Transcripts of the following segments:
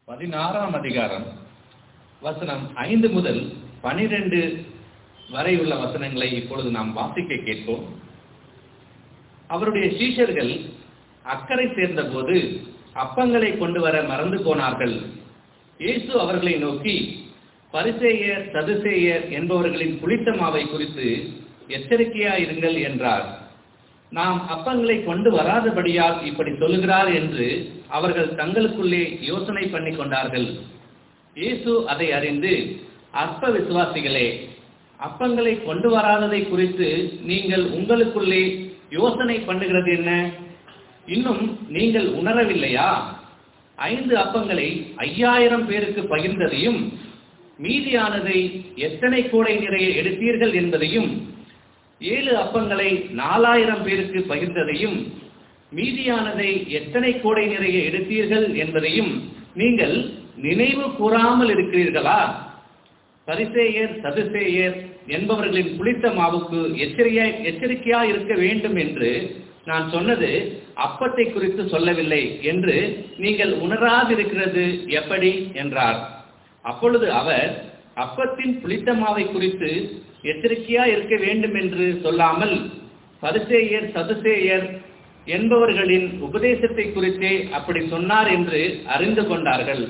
பதினாறாம் அதிகாரம் வசனம் ஐந்து முதல் பனிரெண்டு வரை உள்ள வசனங்களை இப்பொழுது நாம் வாசிக்க கேட்போம் அவருடைய சீஷர்கள் அக்கறை சேர்ந்தபோது அப்பங்களை கொண்டு வர மறந்து போனார்கள் இயேசு அவர்களை நோக்கி பரிசேயர் சதுசேயர் என்பவர்களின் புளித்த மாவை குறித்து எச்சரிக்கையாயிருங்கள் என்றார் நாம் அப்பங்களை கொண்டு வராதபடியால் இப்படி சொல்லுகிறார் என்று அவர்கள் தங்களுக்குள்ளே யோசனை பண்ணி கொண்டார்கள் இயேசு அதை அறிந்து அற்ப விசுவாசிகளே அப்பங்களை கொண்டு வராததை குறித்து நீங்கள் உங்களுக்குள்ளே யோசனை பண்ணுகிறது என்ன இன்னும் நீங்கள் உணரவில்லையா ஐந்து அப்பங்களை ஐயாயிரம் பேருக்கு பகிர்ந்ததையும் மீதியானதை எத்தனை கூடை நிறைய எடுத்தீர்கள் என்பதையும் ஏழு அப்பங்களை நாலாயிரம் பேருக்கு பகிர்ந்ததையும் மீதியானதை எத்தனை கூடை நிறைய எடுத்தீர்கள் என்பதையும் நீங்கள் நினைவு கூறாமல் இருக்கிறீர்களா பரிசேயர் சதுசேயர் என்பவர்களின் புளித்த மாவுக்கு எச்சரியா எச்சரிக்கையா இருக்க வேண்டும் என்று நான் சொன்னது அப்பத்தை குறித்து சொல்லவில்லை என்று நீங்கள் உணராதிருக்கிறது எப்படி என்றார் அப்பொழுது அவர் அப்பத்தின் புளித்த மாவை குறித்து எச்சரிக்கையா இருக்க வேண்டும் என்று சொல்லாமல் பரிசேயர் சதுசேயர் என்பவர்களின் உபதேசத்தை குறித்தே அப்படி சொன்னார் என்று அறிந்து கொண்டார்கள்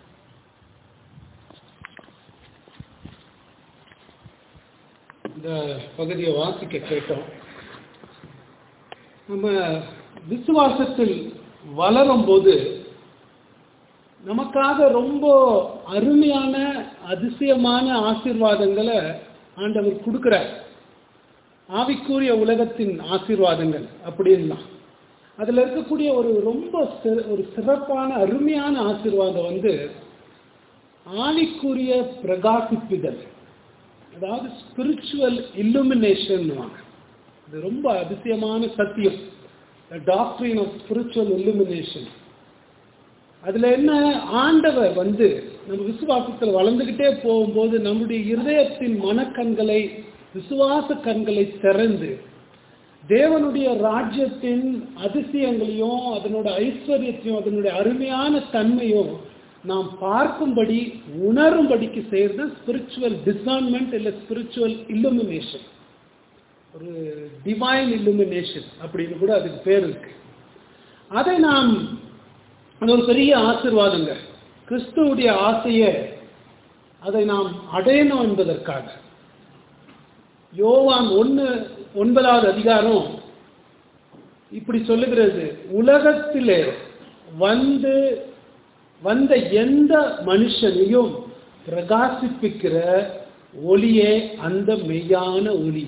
இந்த பகுதியை வாசிக்க கேட்டோம் நம்ம விசுவாசத்தில் வளரும் போது நமக்காக ரொம்ப அருமையான அதிசயமான ஆசீர்வாதங்களை ஆண்டவர் கொடுக்கிறார் ஆவிக்குரிய உலகத்தின் ஆசீர்வாதங்கள் அப்படின்லாம் அதில் இருக்கக்கூடிய ஒரு ரொம்ப சி- ஒரு சிறப்பான அருமையான ஆசீர்வாதம் வந்து ஆவிக்குரிய பிரகாசிப்புதல் அதாவது ஸ்பிரிச்சுவல் இல்லுமினேஷன் இது ரொம்ப அதிசயமான சத்தியம் டாக்டரின் ஆஃப் ஸ்பிரிச்சுவல் இல்லுமினேஷன் அதுல என்ன ஆண்டவர் வந்து நம்ம விசுவாசத்தில் வளர்ந்துகிட்டே போகும்போது நம்முடைய இருதயத்தின் மனக்கண்களை விசுவாச கண்களை திறந்து தேவனுடைய ராஜ்யத்தின் அதிசயங்களையும் அதனோட ஐஸ்வர்யத்தையும் அதனுடைய அருமையான தன்மையும் நாம் பார்க்கும்படி உணரும்படிக்கு செய்யறது ஸ்பிரிச்சுவல் டிசான்மெண்ட் இல்லை ஸ்பிரிச்சுவல் இல்லுமினேஷன் ஒரு டிவைன் இல்லுமினேஷன் அப்படின்னு கூட அதுக்கு பேர் இருக்கு அதை நாம் அது ஒரு பெரிய ஆசிர்வாதங்க கிறிஸ்துவுடைய ஆசையை அதை நாம் அடையணும் என்பதற்காக யோவான் ஒன்று ஒன்பதாவது அதிகாரம் இப்படி சொல்லுகிறது உலகத்திலே வந்து வந்த எந்த மனுஷனையும் பிரகாசிப்பிக்கிற ஒளியே அந்த மெய்யான ஒளி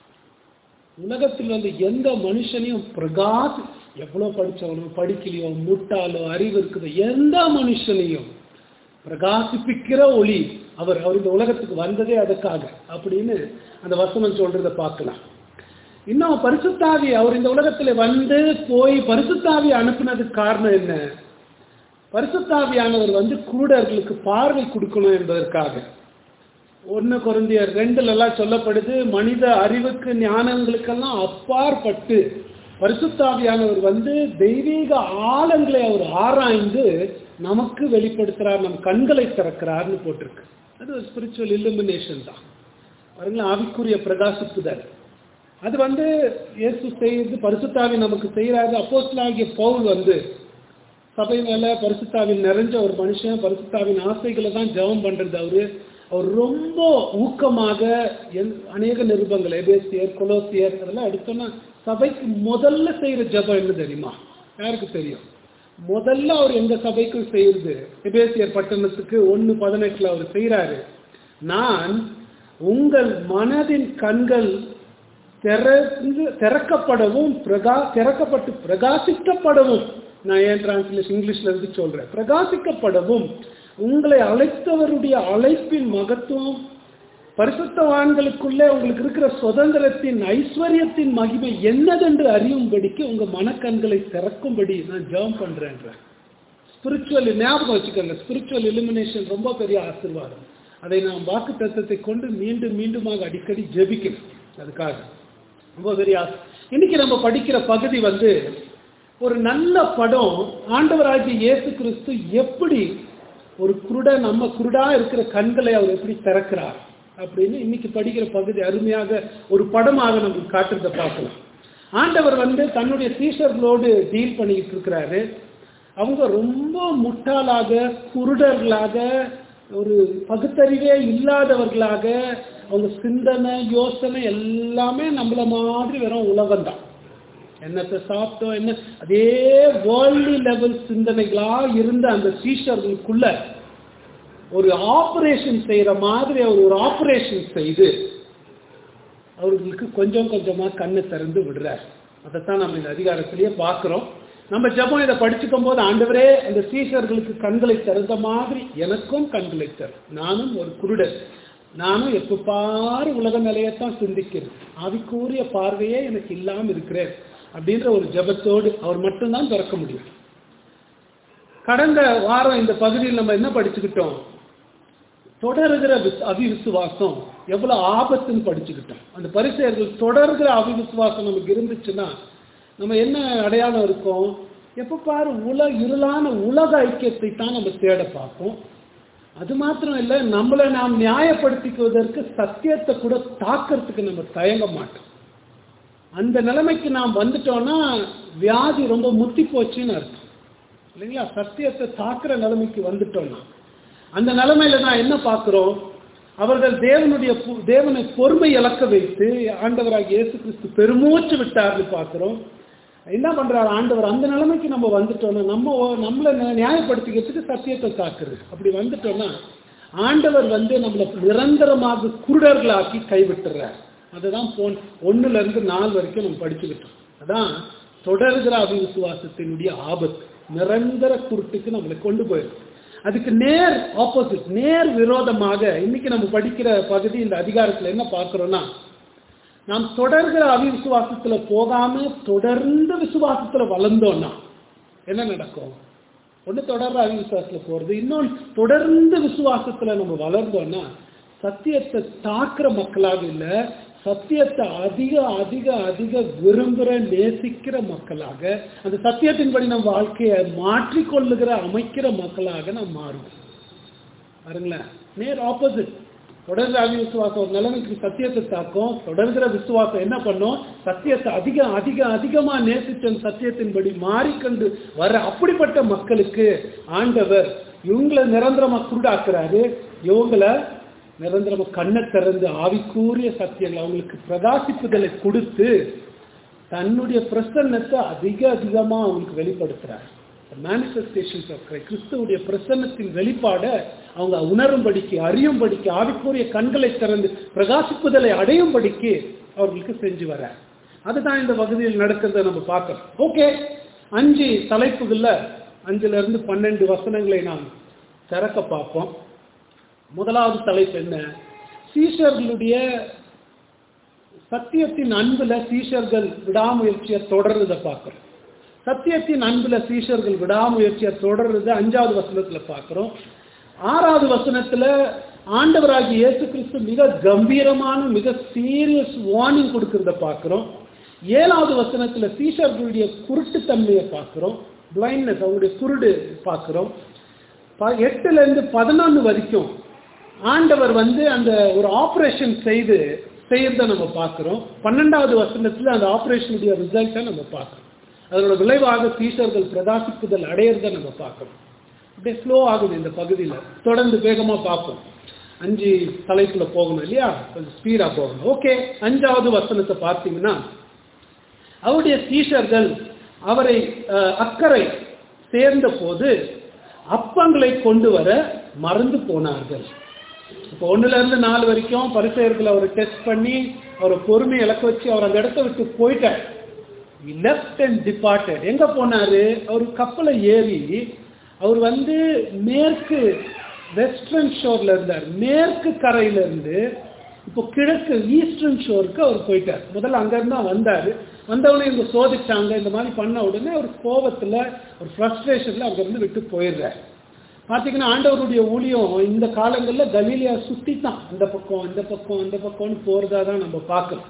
உலகத்தில் வந்து எந்த மனுஷனையும் பிரகாசி எவ்வளோ படிச்சவனோ படிக்கலையோ முட்டாளோ அறிவு இருக்குதோ எந்த மனுஷனையும் பிரகாசிப்பிக்கிற ஒளி அவர் அவர் இந்த உலகத்துக்கு வந்ததே அதுக்காக அப்படின்னு அந்த வசனம் சொல்றத பார்க்கலாம் இன்னும் பரிசுத்தாவி அவர் இந்த உலகத்துல வந்து போய் பரிசுத்தாவி அனுப்புனதுக்கு காரணம் என்ன பரிசுத்தாவியானவர் வந்து குருடர்களுக்கு பார்வை கொடுக்கணும் என்பதற்காக ஒன்று குருந்தியர் ரெண்டுல எல்லாம் சொல்லப்படுது மனித அறிவுக்கு ஞானங்களுக்கெல்லாம் அப்பாற்பட்டு பரிசுத்தாவியானவர் வந்து தெய்வீக ஆழங்களை அவர் ஆராய்ந்து நமக்கு வெளிப்படுத்துறார் நம் கண்களை திறக்கிறார்னு போட்டிருக்கு அது ஒரு ஸ்பிரிச்சுவல் இல்லுமினேஷன் தான் பாருங்களேன் ஆவிக்குரிய பிரகாசிப்புதல் அது வந்து இயேசு செய்து பரிசுத்தாவி நமக்கு செய்யறாரு அப்போஸ்தலனாகிய பவுல் வந்து சபை மேல பரிசுத்தாவின் நிறைஞ்ச ஒரு மனுஷன் பரிசுத்தாவின் ஆசைகளை தான் ஜெபம் பண்றது அவரு அவர் ரொம்ப ஊக்கமாக எல்- அநேக நிருபங்கள் எபேசியர் கொலோசியர் அதெல்லாம் எடுத்தோம்னா சபைக்கு முதல்ல செய்யற ஜெபம் என்ன தெரியுமா யாருக்கு தெரியும் முதல்ல அவர் எந்த சபைக்கும் செய்யறது எபேசியர் பட்டணத்துக்கு ஒன்னு பதினெட்டுல அவர் செய்யறாரு நான் உங்கள் மனதின் கண்கள் திறந்து திறக்கப்படவும் பிரகா திறக்கப்பட்டு பிரகாசிக்கப்படவும் நான் ஏன் டிரான்ஸ்லேஷன் இங்கிலீஷ்ல இருந்து சொல்றேன் பிரகாசிக்கப்படவும் உங்களை அழைத்தவருடைய அழைப்பின் மகத்துவம் பரிசுத்தவான்களுக்குள்ளே உங்களுக்கு இருக்கிற சுதந்திரத்தின் ஐஸ்வர்யத்தின் மகிமை என்னதென்று அறியும்படிக்கு உங்க மனக்கண்களை திறக்கும்படி நான் ஜெபம் பண்றேன்றேன் ஸ்பிரிச்சுவல் ஞாபகம் வச்சுக்கோங்க ஸ்பிரிச்சுவல் இலுமினேஷன் ரொம்ப பெரிய ஆசீர்வாதம் அதை நாம் வாக்கு தத்துவத்தை கொண்டு மீண்டும் மீண்டுமாக அடிக்கடி ஜெபிக்கணும் அதுக்காக ரொம்ப பெரிய ஆசை இன்னைக்கு நம்ம படிக்கிற பகுதி வந்து ஒரு நல்ல படம் ஆண்டவராகிய இயேசு கிறிஸ்து எப்படி ஒரு குருட நம்ம குருடா இருக்கிற கண்களை அவர் எப்படி திறக்கிறார் அப்படின்னு இன்னைக்கு படிக்கிற பகுதி அருமையாக ஒரு படமாக நமக்கு காட்டுறதை பார்க்கலாம் ஆண்டவர் வந்து தன்னுடைய சீஷர்களோடு டீல் பண்ணிக்கிட்டு இருக்கிறாரு அவங்க ரொம்ப முட்டாளாக குருடர்களாக ஒரு பகுத்தறிவே இல்லாதவர்களாக அவங்க சிந்தனை யோசனை எல்லாமே நம்மள மாதிரி வெறும் உலகம்தான் என்னத்தை சாப்பிட்டோம் என்ன அதே வேர்ல்டு லெவல் சிந்தனைகளா இருந்த அந்த சீஷர்களுக்குள்ள ஒரு ஆபரேஷன் செய்யற மாதிரி அவர் ஒரு ஆபரேஷன் செய்து அவர்களுக்கு கொஞ்சம் கொஞ்சமா கண்ணு திறந்து விடுறார் அதைத்தான் நம்ம இந்த அதிகாரத்திலேயே பார்க்கிறோம் நம்ம ஜெபம் இதை படிச்சுக்கும் போது ஆண்டவரே அந்த சீஷர்களுக்கு கண்களை திறந்த மாதிரி எனக்கும் கண்களை தரும் நானும் ஒரு குருடன் நானும் எப்ப பாரு உலக நிலையத்தான் சிந்திக்கிறேன் ஆவிக்கூறிய பார்வையே எனக்கு இல்லாம இருக்கிறேன் அப்படின்ற ஒரு ஜெபத்தோடு அவர் மட்டும்தான் திறக்க முடியும் கடந்த வாரம் இந்த பகுதியில் நம்ம என்ன படிச்சுக்கிட்டோம் தொடர்கிற விஸ் அவிவிசுவாசம் எவ்வளவு ஆபத்துன்னு படிச்சுக்கிட்டோம் அந்த பரிசெயர்கள் தொடர்கிற அவிவிசுவாசம் நமக்கு இருந்துச்சுன்னா நம்ம என்ன அடையாளம் இருக்கும் எப்ப பாரு உல இருளான உலக ஐக்கியத்தை தான் நம்ம தேட பார்ப்போம் அது மாத்திரம் இல்லை நம்மளை நாம் நியாயப்படுத்திக்குவதற்கு சத்தியத்தை கூட தாக்கிறதுக்கு நம்ம தயங்க மாட்டோம் அந்த நிலைமைக்கு நாம் வந்துட்டோம்னா வியாதி ரொம்ப முத்தி போச்சுன்னு அர்த்தம் இல்லைங்களா சத்தியத்தை தாக்குற நிலைமைக்கு வந்துட்டோம்னா அந்த நிலைமையில நான் என்ன பார்க்கிறோம் அவர்கள் தேவனுடைய பு- தேவனை பொறுமை இழக்க வைத்து ஆண்டவராகிய இயேசு கிறிஸ்து பெருமூச்சு விட்டார்னு பார்க்கிறோம் என்ன பண்றாரு ஆண்டவர் அந்த நிலைமைக்கு நம்ம வந்துட்டோம்னா நம்ம ஓ- நம்மளை நி- நியாயப்படுத்திக்கிறதுக்கு சத்தியத்தை தாக்குறது அப்படி வந்துட்டோம்னா ஆண்டவர் வந்து நம்மளை நிரந்தரமாக குருடர்களாக்கி கைவிட்டுறார் அதுதான் போன் ஒண்ணுல இருந்து நாலு வரைக்கும் நம்ம படிச்சுக்கிட்டோம் அதான் தொடர்கிற அவிசுவாசத்தினுடைய ஆபத்து நிரந்தர குருட்டுக்கு நம்மளை கொண்டு போயிடும் அதுக்கு நேர் ஆப்போசிட் நேர் விரோதமாக இன்னைக்கு நம்ம படிக்கிற பகுதி இந்த அதிகாரத்துல என்ன பார்க்கிறோம்னா நாம் தொடர்கிற அவிசுவாசத்துல போகாம தொடர்ந்து விசுவாசத்துல வளர்ந்தோம்னா என்ன நடக்கும் ஒண்ணு தொடர்ற அவிசுவாசத்துல போறது இன்னொன்று தொடர்ந்து விசுவாசத்துல நம்ம வளர்ந்தோம்னா சத்தியத்தை தாக்குற மக்களாக இல்ல சத்தியத்தை அதிக அதிக அதிக விரும்புகிற நேசிக்கிற மக்களாக அந்த சத்தியத்தின்படி நம் வாழ்க்கையை மாற்றிக்கொள்ளுகிற அமைக்கிற மக்களாக நாம் மாறுவோம் பாருங்களேன் நேர் ஆப்போசிட் தொடர்கிற அவி விசுவாசம் ஒரு நிலைமைக்கு சத்தியத்தை தாக்கும் தொடர்கிற விசுவாசம் என்ன பண்ணும் சத்தியத்தை அதிக அதிக அதிகமா நேசிச்ச அந்த சத்தியத்தின்படி மாறிக்கொண்டு வர அப்படிப்பட்ட மக்களுக்கு ஆண்டவர் இவங்களை நிரந்தரமா குருடாக்குறாரு இவங்களை நிரந்தரமா கண்ணை திறந்து ஆவிக்கூறிய சத்தியங்கள் அவங்களுக்கு பிரகாசிப்புதலை கொடுத்து தன்னுடைய பிரசன்னத்தை அதிக அதிகமா அவங்களுக்கு வெளிப்படுத்துறார் மேனிஃபெஸ்டேஷன்ஸ் ஆஃப் கிறிஸ்துவுடைய பிரசன்னத்தின் வெளிப்பாட அவங்க உணரும்படிக்கு அறியும்படிக்கு ஆவிக்குரிய கண்களை திறந்து பிரகாசிப்புதலை அடையும்படிக்கு அவர்களுக்கு செஞ்சு வர அதுதான் இந்த பகுதியில் நடக்கிறத நம்ம பார்க்கறோம் ஓகே அஞ்சு தலைப்புகள்ல அஞ்சுல இருந்து பன்னெண்டு வசனங்களை நாம் திறக்க பார்ப்போம் முதலாவது தலைப்பு என்ன சீஷர்களுடைய சத்தியத்தின் அன்புல சீஷர்கள் விடாமுயற்சியை தொடர்றதை பார்க்கிறோம் சத்தியத்தின் அன்புல சீஷர்கள் விடாமுயற்சியை தொடர்றது அஞ்சாவது வசனத்துல பார்க்கிறோம் ஆறாவது வசனத்துல ஆண்டவராகிய இயேசு கிறிஸ்து மிக கம்பீரமான மிக சீரியஸ் வார்னிங் கொடுக்கறத பார்க்கிறோம் ஏழாவது வசனத்துல சீஷர்களுடைய குருட்டுத்தன்மையை பார்க்கிறோம் பிளைண்ட்னஸ் அவங்களுடைய குருடு பார்க்கிறோம் ப- எட்டுல இருந்து பதினொன்னு வரைக்கும் ஆண்டவர் வந்து அந்த ஒரு ஆபரேஷன் செய்து செய்யறத நம்ம பார்க்கிறோம் பன்னெண்டாவது வசனத்துல அந்த ஆபரேஷனுடைய ரிசல்ட்டை நம்ம பார்க்கிறோம் அதோட விளைவாக சீஷர்கள் பிரகாசிப்புதல் அடையிறத நம்ம பார்க்கிறோம் அப்படியே ஸ்லோ ஆகுது இந்த பகுதியில தொடர்ந்து வேகமா பார்ப்போம் அஞ்சு தலைப்புல போகணும் இல்லையா கொஞ்சம் ஸ்பீடா போகணும் ஓகே அஞ்சாவது வசனத்தை பார்த்தீங்கன்னா அவருடைய சீஷர்கள் அவரை அஹ், அக்கறை சேர்ந்த போது அப்பங்களை கொண்டு வர மறந்து போனார்கள் இப்போ ஒண்ணுல இருந்து நாலு வரைக்கும் பரிசெயர்கள் அவரை டெஸ்ட் பண்ணி அவரை பொறுமை இழக்க வச்சு அவர் அந்த இடத்த விட்டு போயிட்டார் லெஃப்ட் அண்ட் டிபார்ட்டட் எங்க போனாரு அவர் கப்பலை ஏறி அவர் வந்து மேற்கு வெஸ்டர்ன் ஷோர்ல இருந்தார் மேற்கு கரையில இருந்து இப்போ கிழக்கு ஈஸ்டர்ன் ஷோருக்கு அவர் போயிட்டார் முதல்ல அங்க இருந்து தான் வந்தாரு வந்தவொடனே இவங்க சோதிச்சாங்க இந்த மாதிரி பண்ண உடனே அவர் கோபத்துல ஒரு ஃப்ரஸ்ட்ரேஷன்ல அங்க இருந்து விட்டு போயிடுறார் பாத்தீங்கன்னா ஆண்டவருடைய ஊழியம் இந்த காலங்கள்ல கலீலியா சுத்தி தான் இந்த பக்கம் இந்த பக்கம் இந்த பக்கம்னு போறதா தான் நம்ம பார்க்கணும்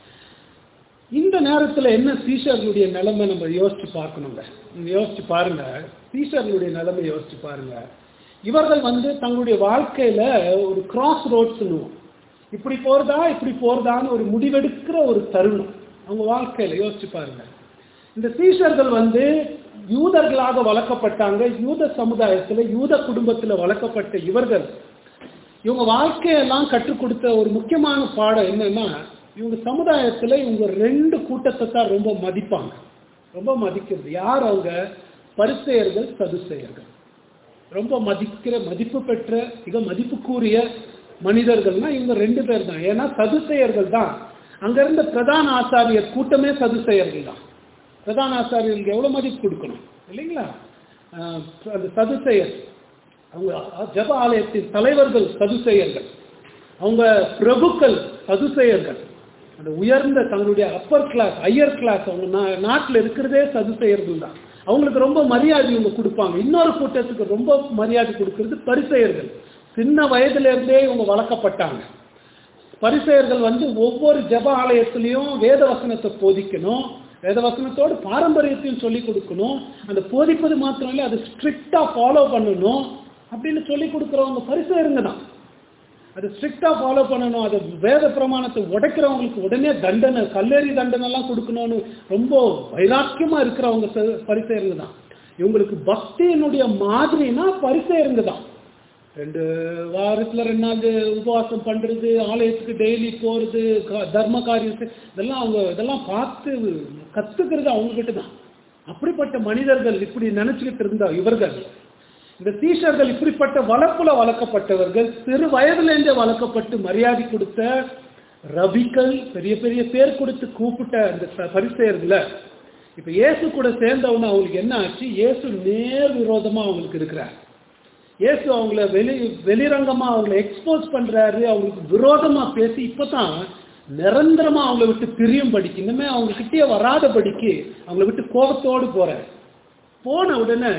இந்த நேரத்துல என்ன சீஷர்களுடைய நிலைமை நம்ம யோசிச்சு பார்க்கணுங்க நீங்க யோசிச்சு பாருங்க சீஷர்களுடைய நிலைமை யோசிச்சு பாருங்க இவர்கள் வந்து தங்களுடைய வாழ்க்கையில ஒரு கிராஸ் ரோட்ஸ்னுவோம் இப்படி போறதா இப்படி போறதான்னு ஒரு முடிவெடுக்கிற ஒரு தருணம் அவங்க வாழ்க்கையில யோசிச்சு பாருங்க இந்த சீஷர்கள் வந்து யூதர்களாக வளர்க்கப்பட்டாங்க யூத சமுதாயத்துல யூத குடும்பத்துல வளர்க்கப்பட்ட இவர்கள் இவங்க வாழ்க்கையெல்லாம் கற்றுக் கொடுத்த ஒரு முக்கியமான பாடம் என்னன்னா இவங்க சமுதாயத்துல இவங்க ரெண்டு கூட்டத்தை தான் ரொம்ப மதிப்பாங்க ரொம்ப மதிக்கிறது யார் அவங்க பரிசெயர்கள் சதுசெயர்கள் ரொம்ப மதிக்கிற மதிப்பு பெற்ற மிக மதிப்புக்குரிய மனிதர்கள்னா இவங்க ரெண்டு பேர் தான் ஏன்னா சதுசெயர்கள் தான் அங்க இருந்த பிரதான ஆசாரியர் கூட்டமே சதுசெயர்கள் தான் பிரதான ஆசாரியர்களுக்கு எவ்வளவு மதிப்பு கொடுக்கணும் இல்லைங்களா ஆஹ் அந்த சதுசெயர் அவங்க ஜப ஆலயத்தின் தலைவர்கள் சதுசெயர்கள் அவங்க பிரபுக்கள் சதுசெயர்கள் அந்த உயர்ந்த தங்களுடைய அப்பர் கிளாஸ் ஹையர் கிளாஸ் அவங்க நா- நாட்டுல இருக்கிறதே சதுசெயர்கள் தான் அவங்களுக்கு ரொம்ப மரியாதை இவங்க கொடுப்பாங்க இன்னொரு கூட்டத்துக்கு ரொம்ப மரியாதை கொடுக்கிறது பரிசெயர்கள் சின்ன வயதுல இருந்தே இவங்க வளர்க்கப்பட்டாங்க பரிசெயர்கள் வந்து ஒவ்வொரு ஜெப ஆலயத்திலையும் வேத வசனத்தை போதிக்கணும் வேத வசனத்தோடு பாரம்பரியத்தையும் சொல்லி கொடுக்கணும் அந்த போதிப்பது மாத்திரம் இல்லை அதை ஸ்ட்ரிக்டா ஃபாலோ பண்ணணும் அப்படின்னு சொல்லி கொடுக்குறவங்க பரிசெயருங்க தான் அதை ஸ்ட்ரிக்டா ஃபாலோ பண்ணணும் அது வேத பிரமாணத்தை உடைக்கிறவங்களுக்கு உடனே தண்டனை கல்லேறி தண்டனை எல்லாம் கொடுக்கணும்னு ரொம்ப வைராக்கியமா இருக்கிறவங்க ச- பரிசேருங்க தான் இவங்களுக்கு பக்தியினுடைய மாதிரினா பரிசேருங்க தான் ரெண்டு வாரத்துல ரெண்டு நாள் உபவாசம் பண்றது ஆலயத்துக்கு டெய்லி போறது க- தர்ம காரியம் செய்- இதெல்லாம் அவங்க இதெல்லாம் பார்த்து கத்துக்கிறது அவங்க கிட்ட தான் அப்படிப்பட்ட மனிதர்கள் இப்படி நினைச்சுக்கிட்டு இருந்தா இவர்கள் இந்த சீஷர்கள் இப்படிப்பட்ட வளர்ப்புல வளர்க்கப்பட்டவர்கள் சிறு வயதிலேருந்தே வளர்க்கப்பட்டு மரியாதை கொடுத்த ரபிக்கள் பெரிய பெரிய பேர் கொடுத்து கூப்பிட்ட அந்த ச- பரிசேயர்களை இப்ப இயேசு கூட சேர்ந்தவன அவங்களுக்கு என்ன ஆச்சு இயேசு நேர் விரோதமா அவங்களுக்கு இருக்கிறார் இயேசு அவங்கள வெளி வெளிரங்கமா அவங்கள எக்ஸ்போஸ் பண்றாரு அவங்களுக்கு விரோதமா பேசி இப்பதான் நிரந்தரமா அவங்கள விட்டு பிரியும்படிக்கு இனிமே அவங்க கிட்டே வராதபடிக்கு அவங்கள விட்டு கோபத்தோடு போறாரு போன உடனே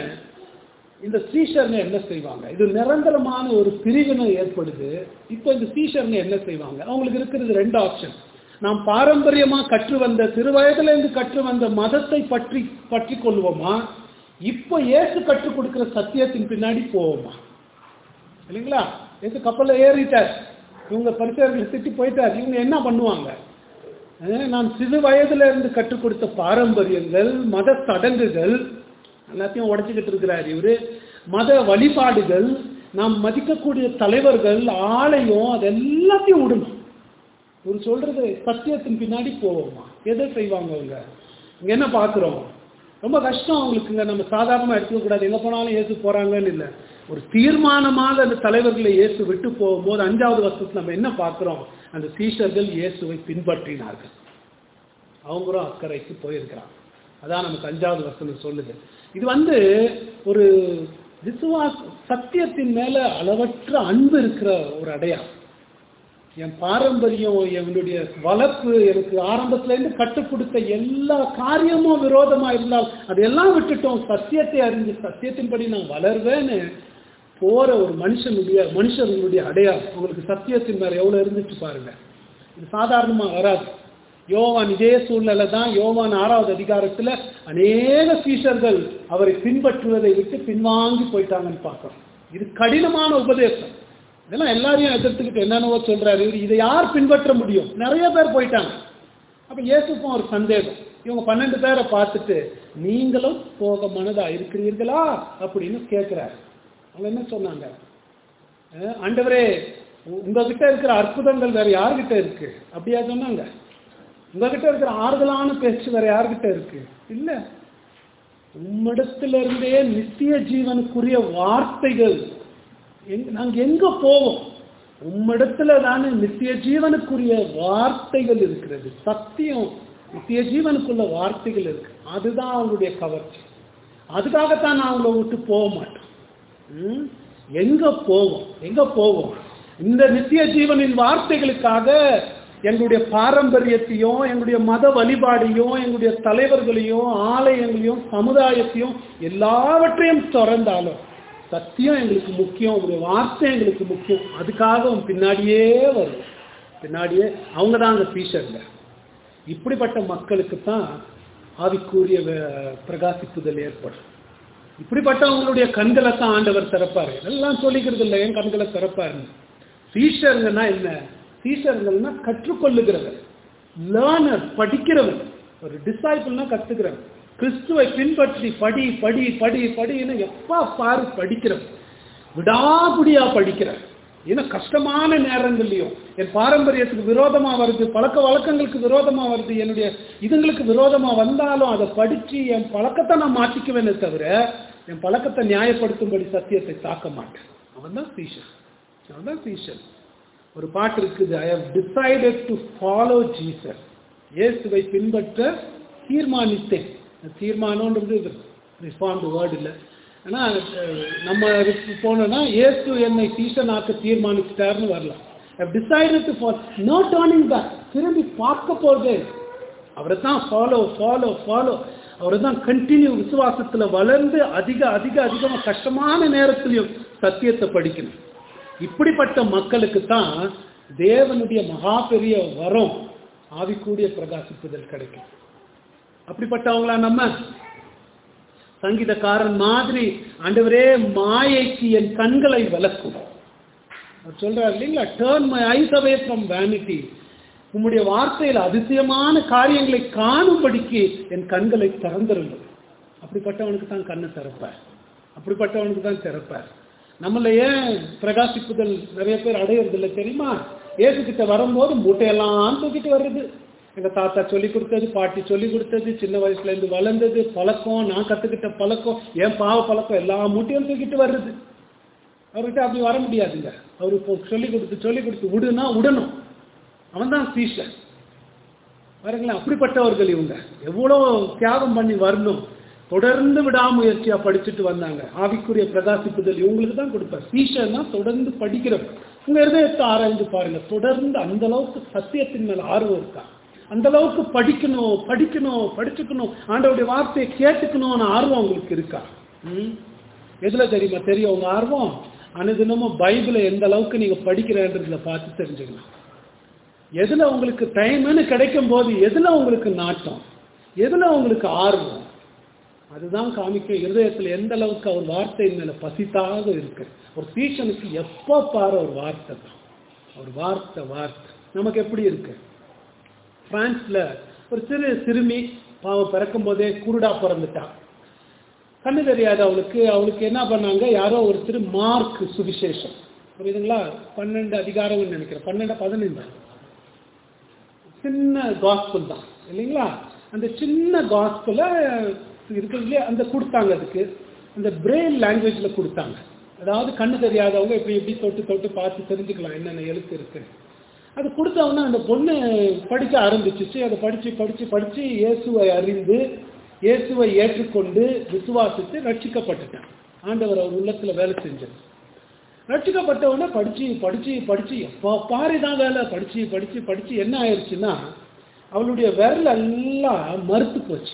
இந்த சீஷர்ங்க என்ன செய்வாங்க இது நிரந்தரமான ஒரு பிரிவினை ஏற்படுது இப்போ இந்த சீஷர்ங்க என்ன செய்வாங்க அவங்களுக்கு இருக்கிறது ரெண்டு ஆப்ஷன் நாம் பாரம்பரியமா கற்று வந்த சிறு வயதுல இருந்து கற்று வந்த மதத்தை பற்றி பற்றி கொள்வோமா இப்போ இயேசு கற்றுக் கொடுக்கிற சத்தியத்தின் பின்னாடி போவோமா இல்லைங்களா இயேசு கப்பல்ல ஏறிட்டார் இவங்க பரிசர்கள் திட்டி போயிட்டார் இவங்க என்ன பண்ணுவாங்க அஹ் நான் சிறு வயதுல இருந்து கற்றுக் கொடுத்த பாரம்பரியங்கள் மத சடங்குகள் எல்லாத்தையும் உடைச்சுக்கிட்டு இருக்கிறார் இவரு மத வழிபாடுகள் நாம் மதிக்கக்கூடிய தலைவர்கள் ஆலயம் அது எல்லாத்தையும் விடணும் இவர் சொல்றது சத்தியத்தின் பின்னாடி போவோமா எதை செய்வாங்க அவங்க இங்க என்ன பார்க்கிறோம் ரொம்ப கஷ்டம் அவங்களுக்குங்க நம்ம சாதாரணமா எடுத்துக்க கூடாது எங்க போனாலும் இயேசு போறாங்கன்னு இல்லை ஒரு தீர்மானமாக அந்த தலைவர்களை இயேசு விட்டு போகும்போது அஞ்சாவது வருஷத்துல நம்ம என்ன பார்க்கிறோம் அந்த சீஷர்கள் இயேசுவை பின்பற்றினார்கள் அவங்களும் அக்கறைக்கு போயிருக்கிறாங்க அதான் நமக்கு அஞ்சாவது வசனம் சொல்லுது இது வந்து ஒரு விசுவாச சத்தியத்தின் மேல அளவற்ற அன்பு இருக்கிற ஒரு அடையாளம் என் பாரம்பரியம் என்னுடைய வளர்ப்பு எனக்கு ஆரம்பத்துல இருந்து கற்றுக் கொடுத்த எல்லா காரியமும் விரோதமா இருந்தால் அதையெல்லாம் விட்டுட்டோம் சத்தியத்தை அறிஞ்சு சத்தியத்தின்படி நான் வளர்வேன்னு போற ஒரு மனுஷனுடைய மனுஷர்களுடைய அடையாளம் உங்களுக்கு சத்தியத்தின் மேல எவ்வளவு இருந்துச்சு பாருங்க இது சாதாரணமா வராது யோவான் இதே சூழ்நிலை தான் யோவான் ஆறாவது அதிகாரத்துல அநேக சீஷர்கள் அவரை பின்பற்றுவதை விட்டு பின்வாங்கி போயிட்டாங்கன்னு பார்க்கிறோம் இது கடினமான உபதேசம் இதெல்லாம் எல்லாரையும் எதிர்த்துக்கிட்டு என்னென்னவோ சொல்றாரு இவர் இதை யார் பின்பற்ற முடியும் நிறைய பேர் போயிட்டாங்க அப்ப இயேசுக்கும் ஒரு சந்தேகம் இவங்க பன்னெண்டு பேரை பார்த்துட்டு நீங்களும் போக மனதா இருக்கிறீர்களா அப்படின்னு கேட்கிறாரு அவங்க என்ன சொன்னாங்க அஹ் ஆண்டவரே உ- உங்ககிட்ட இருக்கிற அற்புதங்கள் வேற யார்கிட்ட இருக்கு அப்படியா சொன்னாங்க உங்ககிட்ட இருக்கிற ஆறுதலான பேச்சு வேற யார்கிட்ட இருக்கு இல்ல உம்மிடத்துல இருந்தே நித்திய ஜீவனுக்குரிய வார்த்தைகள் எங்க நாங்க எங்க போவோம் உம்மிடத்துல தானே நித்திய ஜீவனுக்குரிய வார்த்தைகள் இருக்கிறது சத்தியம் நித்திய ஜீவனுக்குள்ள வார்த்தைகள் இருக்கு அதுதான் அவங்களுடைய கவர்ச்சி அதுக்காகத்தான் நான் அவங்கள விட்டு போக மாட்டோம் ம்? எங்க போவோம் எங்க போவோம் இந்த நித்திய ஜீவனின் வார்த்தைகளுக்காக எங்களுடைய பாரம்பரியத்தையும் எங்களுடைய மத வழிபாடையும் எங்களுடைய தலைவர்களையும் ஆலயங்களையும் சமுதாயத்தையும் எல்லாவற்றையும் திறந்தாலும் சத்தியம் எங்களுக்கு முக்கியம் உங்களுடைய வார்த்தை எங்களுக்கு முக்கியம் அதுக்காக அவன் பின்னாடியே வரும் பின்னாடியே அவங்க தான் அந்த ஃபீச்சர்ல இப்படிப்பட்ட மக்களுக்கு தான் ஆவிக்குரிய வே- பிரகாசிப்புதல் ஏற்படும் இப்படிப்பட்டவங்களுடைய கண்களை தான் ஆண்டவர் திறப்பாரு எல்லாம் சொல்லிக்கிறது இல்லை என் கண்களை திறப்பாருன்னு சீஷருங்கன்னா என்ன சீஷர்கள்னா கற்றுக்கொள்ளுகிறவர் லேர்னர் படிக்கிறவன் ஒரு டிசைபிள்னா கத்துக்கிறவன் கிறிஸ்துவை பின்பற்றி படி படி படி படின்னு எப்பா பாரு படிக்கிறவன் விடாபுடியா படிக்கிறேன் ஏன்னா கஷ்டமான நேரங்கள்லையும் என் பாரம்பரியத்துக்கு விரோதமா வருது பழக்க வழக்கங்களுக்கு விரோதமா வருது என்னுடைய இதுங்களுக்கு விரோதமா வந்தாலும் அதை படிச்சு என் பழக்கத்தை நான் மாற்றிக்குவேனே தவிர என் பழக்கத்தை நியாயப்படுத்தும்படி சத்தியத்தை தாக்க மாட்டேன் அவன் தான் சீஷன் அவன் தான் சீஷன் ஒரு பாட்டு இருக்குது I have decided to follow Jesus இயேசுவை பின்பற்ற தீர்மானித்தேன் தீர்மானம்ன்றது ரிஸ்பாண்ட் வேர்டு இல்லை ஆனால் நம்ம போனோம்னா இயேசு என்னை சீசனாக்க தீர்மானிச்சிட்டாருன்னு வரலாம் decided to follow no turning back திரும்பி பார்க்க போகிறதே அவரை தான் ஃபாலோ ஃபாலோ ஃபாலோ அவரை தான் கண்டினியூ விசுவாசத்தில் வளர்ந்து அதிக அதிக அதிகமாக கஷ்டமான நேரத்திலையும் சத்தியத்தை படிக்கணும் இப்படிப்பட்ட மக்களுக்கு தான் தேவனுடைய மகா பெரிய வரம் ஆவிக்கூடிய பிரகாசிப்புதல் கிடைக்கும் அப்படிப்பட்டவங்களா நம்ம சங்கீதக்காரன் மாதிரி ஆண்டவரே மாயைக்கு என் கண்களை விளக்கும் அவர் சொல்றாரு இல்லைங்களா turn my eyes away from vanity உம்முடைய வார்த்தையில் அதிசயமான காரியங்களை காணும்படிக்கு என் கண்களை திறந்துருங்கள் அப்படிப்பட்டவனுக்கு தான் கண்ணை திறப்பார் அப்படிப்பட்டவனுக்கு தான் திறப்பார் நம்மள ஏன் பிரகாசிப்புதல் நிறைய பேர் அடையிறது இல்லை தெரியுமா ஏசுகிட்ட வரும்போது மூட்டையெல்லாம் தூக்கிட்டு வர்றது எங்க தாத்தா சொல்லி கொடுத்தது பாட்டி சொல்லி கொடுத்தது சின்ன வயசுல இருந்து வளர்ந்தது பழக்கம் நான் கத்துக்கிட்ட பழக்கம் என் பாவ பழக்கம் எல்லா மூட்டையும் தூக்கிட்டு வர்றது அவர்கிட்ட அப்படி வர முடியாதுங்க அவரு இப்போ சொல்லி கொடுத்து சொல்லி கொடுத்து விடுனா விடணும் அவன் தான் சீஷன் பாருங்களேன் அப்படிப்பட்டவர்கள் இவங்க எவ்வளோ தியாகம் பண்ணி வரணும் தொடர்ந்து விடாமுயற்சியா படிச்சுட்டு வந்தாங்க ஆவிக்குரிய பிரகாசிப்புதல் இவங்களுக்கு தான் கொடுப்பார் சீஷன்னா தொடர்ந்து படிக்கிறவர் உங்க இருதயத்தை ஆராய்ந்து பாருங்க தொடர்ந்து அந்த அளவுக்கு சத்தியத்தின் மேல ஆர்வம் இருக்கா அந்த அளவுக்கு படிக்கணும் படிக்கணும் படிச்சுக்கணும் ஆண்டவருடைய வார்த்தையை கேட்டுக்கணும்னு ஆர்வம் உங்களுக்கு இருக்கா ம் எதுல தெரியுமா தெரியும் உங்க ஆர்வம் அனுதினமும் பைபிளை எந்த அளவுக்கு நீங்க படிக்கிறன்றதுல பார்த்து தெரிஞ்சுக்கலாம் எதுல உங்களுக்கு டைம்னு கிடைக்கும் போது எதுல உங்களுக்கு நாட்டம் எதுல உங்களுக்கு ஆர்வம் அதுதான் காமிக்க இருதயத்துல எந்த அளவுக்கு அவர் வார்த்தையின் மேல பசித்தாக இருக்கு ஒரு சீசனுக்கு எப்போ பாரு ஒரு வார்த்தை தான் ஒரு வார்த்தை வார்த்தை நமக்கு எப்படி இருக்கு பிரான்ஸ்ல ஒரு சிறு சிறுமி பாவம் பிறக்கும் போதே குருடா பிறந்துட்டா கண்ணு தெரியாது அவளுக்கு அவளுக்கு என்ன பண்ணாங்க யாரோ ஒரு சிறு மார்க் சுவிசேஷம் புரியுதுங்களா பன்னெண்டு அதிகாரம்னு நினைக்கிறேன் பன்னெண்டு பதினைந்து சின்ன காஸ்பல் தான் இல்லைங்களா அந்த சின்ன காஸ்பலை இருக்கிறதுலே அந்த கொடுத்தாங்க அதுக்கு அந்த பிரெயின் லாங்குவேஜில் கொடுத்தாங்க அதாவது கண்ணு தெரியாதவங்க இப்படி இப்படி தொட்டு தொட்டு பார்த்து தெரிஞ்சுக்கலாம் என்னென்ன எழுத்து இருக்கு அது கொடுத்தவொன்னே அந்த பொண்ணு படிக்க ஆரம்பிச்சிச்சு அதை படித்து படித்து படித்து இயேசுவை அறிந்து இயேசுவை ஏற்றுக்கொண்டு விசுவாசித்து ரட்சிக்கப்பட்டுட்டான் ஆண்டவர் அவர் உள்ளத்தில் வேலை செஞ்சது ரட்சிக்கப்பட்டவொடனே படித்து படித்து படித்து எப்போ பாரு தான் வேலை படித்து படித்து படித்து என்ன ஆயிடுச்சுன்னா அவளுடைய விரல் எல்லாம் மறுத்து போச்சு